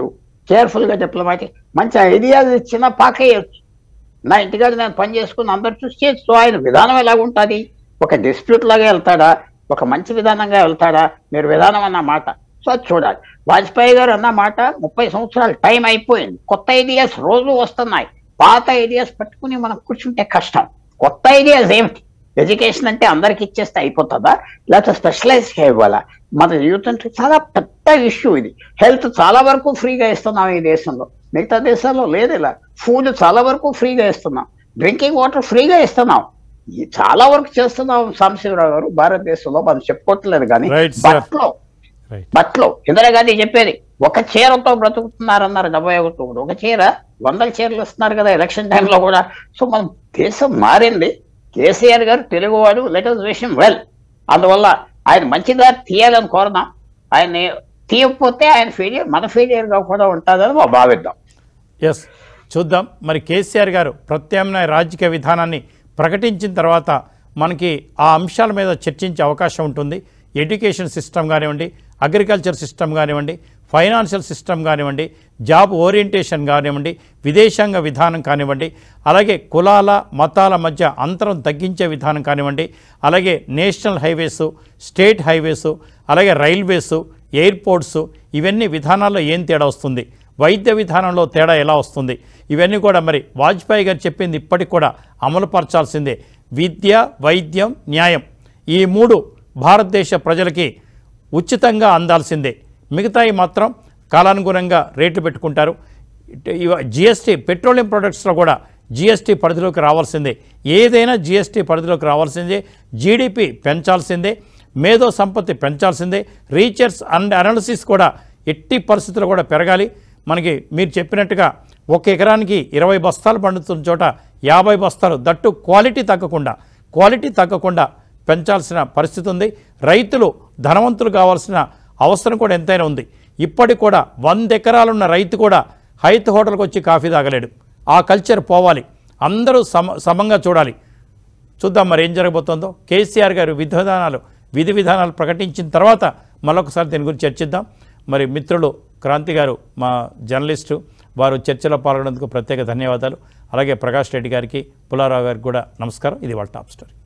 Speaker 2: కేర్ఫుల్ గా డిప్లొమాటిక్ మంచి ఐడియాస్ ఇచ్చినా పాకేయచ్చు నా ఇంటికాడ నేను పని చేసుకుని అందరు చూసి చేయొచ్చు సో ఆయన విధానం ఎలాగుంటుంది ఒక డిస్ప్యూట్ లాగా వెళ్తాడా ఒక మంచి విధానంగా వెళ్తాడా మీరు విధానం అన్న మాట సో అది చూడాలి వాజ్పేయి గారు అన్న మాట ముప్పై సంవత్సరాలు టైం అయిపోయింది కొత్త ఐడియాస్ రోజు వస్తున్నాయి పాత ఐడియాస్ పట్టుకుని మనం కూర్చుంటే కష్టం కొత్త ఐడియాస్ ఏమిటి ఎడ్యుకేషన్ అంటే అందరికి ఇచ్చేస్తే అయిపోతుందా లేకపోతే స్పెషలైజ్ ఇవ్వాలా మన యూత్ అంటే చాలా పెద్ద ఇష్యూ ఇది హెల్త్ చాలా వరకు ఫ్రీగా ఇస్తున్నాం ఈ దేశంలో మిగతా దేశాల్లో లేదు ఇలా ఫుడ్ చాలా వరకు ఫ్రీగా ఇస్తున్నాం డ్రింకింగ్ వాటర్ ఫ్రీగా ఇస్తున్నాం ఈ చాలా వరకు చేస్తున్నాం సాంబశివరావు గారు భారతదేశంలో మనం చెప్పుకోవట్లేదు కానీ
Speaker 1: Right, sir.
Speaker 2: బట్లో
Speaker 1: రైట్
Speaker 2: బట్టలు ఇందిరాగాంధీ చెప్పేది ఒక చీరతో బ్రతుకుతున్నారన్నారు డెబ్బై ఒకటి ఒక చీర వందల చీరలు ఇస్తున్నారు కదా ఎలక్షన్ టైంలో కూడా సో మన దేశం మారింది కేసీఆర్ గారు తెలుగువాడు లెటర్స్ విషయం వెల్ అందువల్ల ఆయన మంచిగా తీయాలని కోరదాం ఆయన తీయకపోతే ఆయన ఫెయిలియర్ మన ఫెయిలియర్ గా కూడా ఉంటుందని మా భావిద్దాం
Speaker 1: ఎస్ చూద్దాం మరి కేసీఆర్ గారు ప్రత్యామ్నాయ రాజకీయ విధానాన్ని ప్రకటించిన తర్వాత మనకి ఆ అంశాల మీద చర్చించే అవకాశం ఉంటుంది ఎడ్యుకేషన్ సిస్టమ్ కానివ్వండి అగ్రికల్చర్ సిస్టమ్ కానివ్వండి ఫైనాన్షియల్ సిస్టమ్ కానివ్వండి జాబ్ ఓరియంటేషన్ కానివ్వండి విదేశాంగ విధానం కానివ్వండి అలాగే కులాల మతాల మధ్య అంతరం తగ్గించే విధానం కానివ్వండి అలాగే నేషనల్ హైవేసు స్టేట్ హైవేసు అలాగే రైల్వేసు ఎయిర్పోర్ట్స్ ఇవన్నీ విధానాల్లో ఏం తేడా వస్తుంది వైద్య విధానంలో తేడా ఎలా వస్తుంది ఇవన్నీ కూడా మరి వాజ్పేయి గారు చెప్పింది ఇప్పటికి కూడా అమలుపరచాల్సిందే విద్య వైద్యం న్యాయం ఈ మూడు భారతదేశ ప్రజలకి ఉచితంగా అందాల్సిందే మిగతాయి మాత్రం కాలానుగుణంగా రేట్లు పెట్టుకుంటారు జిఎస్టీ పెట్రోలియం ప్రొడక్ట్స్లో కూడా జిఎస్టీ పరిధిలోకి రావాల్సిందే ఏదైనా జిఎస్టీ పరిధిలోకి రావాల్సిందే జీడిపి పెంచాల్సిందే మేధో సంపత్తి పెంచాల్సిందే రీసెర్చ్ అండ్ అనాలిసిస్ కూడా ఎట్టి పరిస్థితుల్లో కూడా పెరగాలి మనకి మీరు చెప్పినట్టుగా ఒక ఎకరానికి ఇరవై బస్తాలు పండుతున్న చోట యాభై బస్తాలు దట్టు క్వాలిటీ తగ్గకుండా క్వాలిటీ తగ్గకుండా పెంచాల్సిన పరిస్థితి ఉంది రైతులు ధనవంతులు కావాల్సిన అవసరం కూడా ఎంతైనా ఉంది ఇప్పటికి కూడా వంద ఎకరాలున్న రైతు కూడా హైత్ హోటల్కి వచ్చి కాఫీ తాగలేడు ఆ కల్చర్ పోవాలి అందరూ సమ సమంగా చూడాలి చూద్దాం మరి ఏం జరగబోతుందో కేసీఆర్ గారు విధి విధానాలు విధి విధానాలు ప్రకటించిన తర్వాత మరొకసారి దీని గురించి చర్చిద్దాం మరి మిత్రులు క్రాంతి గారు మా జర్నలిస్టు వారు చర్చలో పాల్గొనేందుకు ప్రత్యేక ధన్యవాదాలు అలాగే ప్రకాష్ రెడ్డి గారికి పుల్లారావు గారికి కూడా నమస్కారం ఇది వాళ్ళ టాప్ స్టోరీ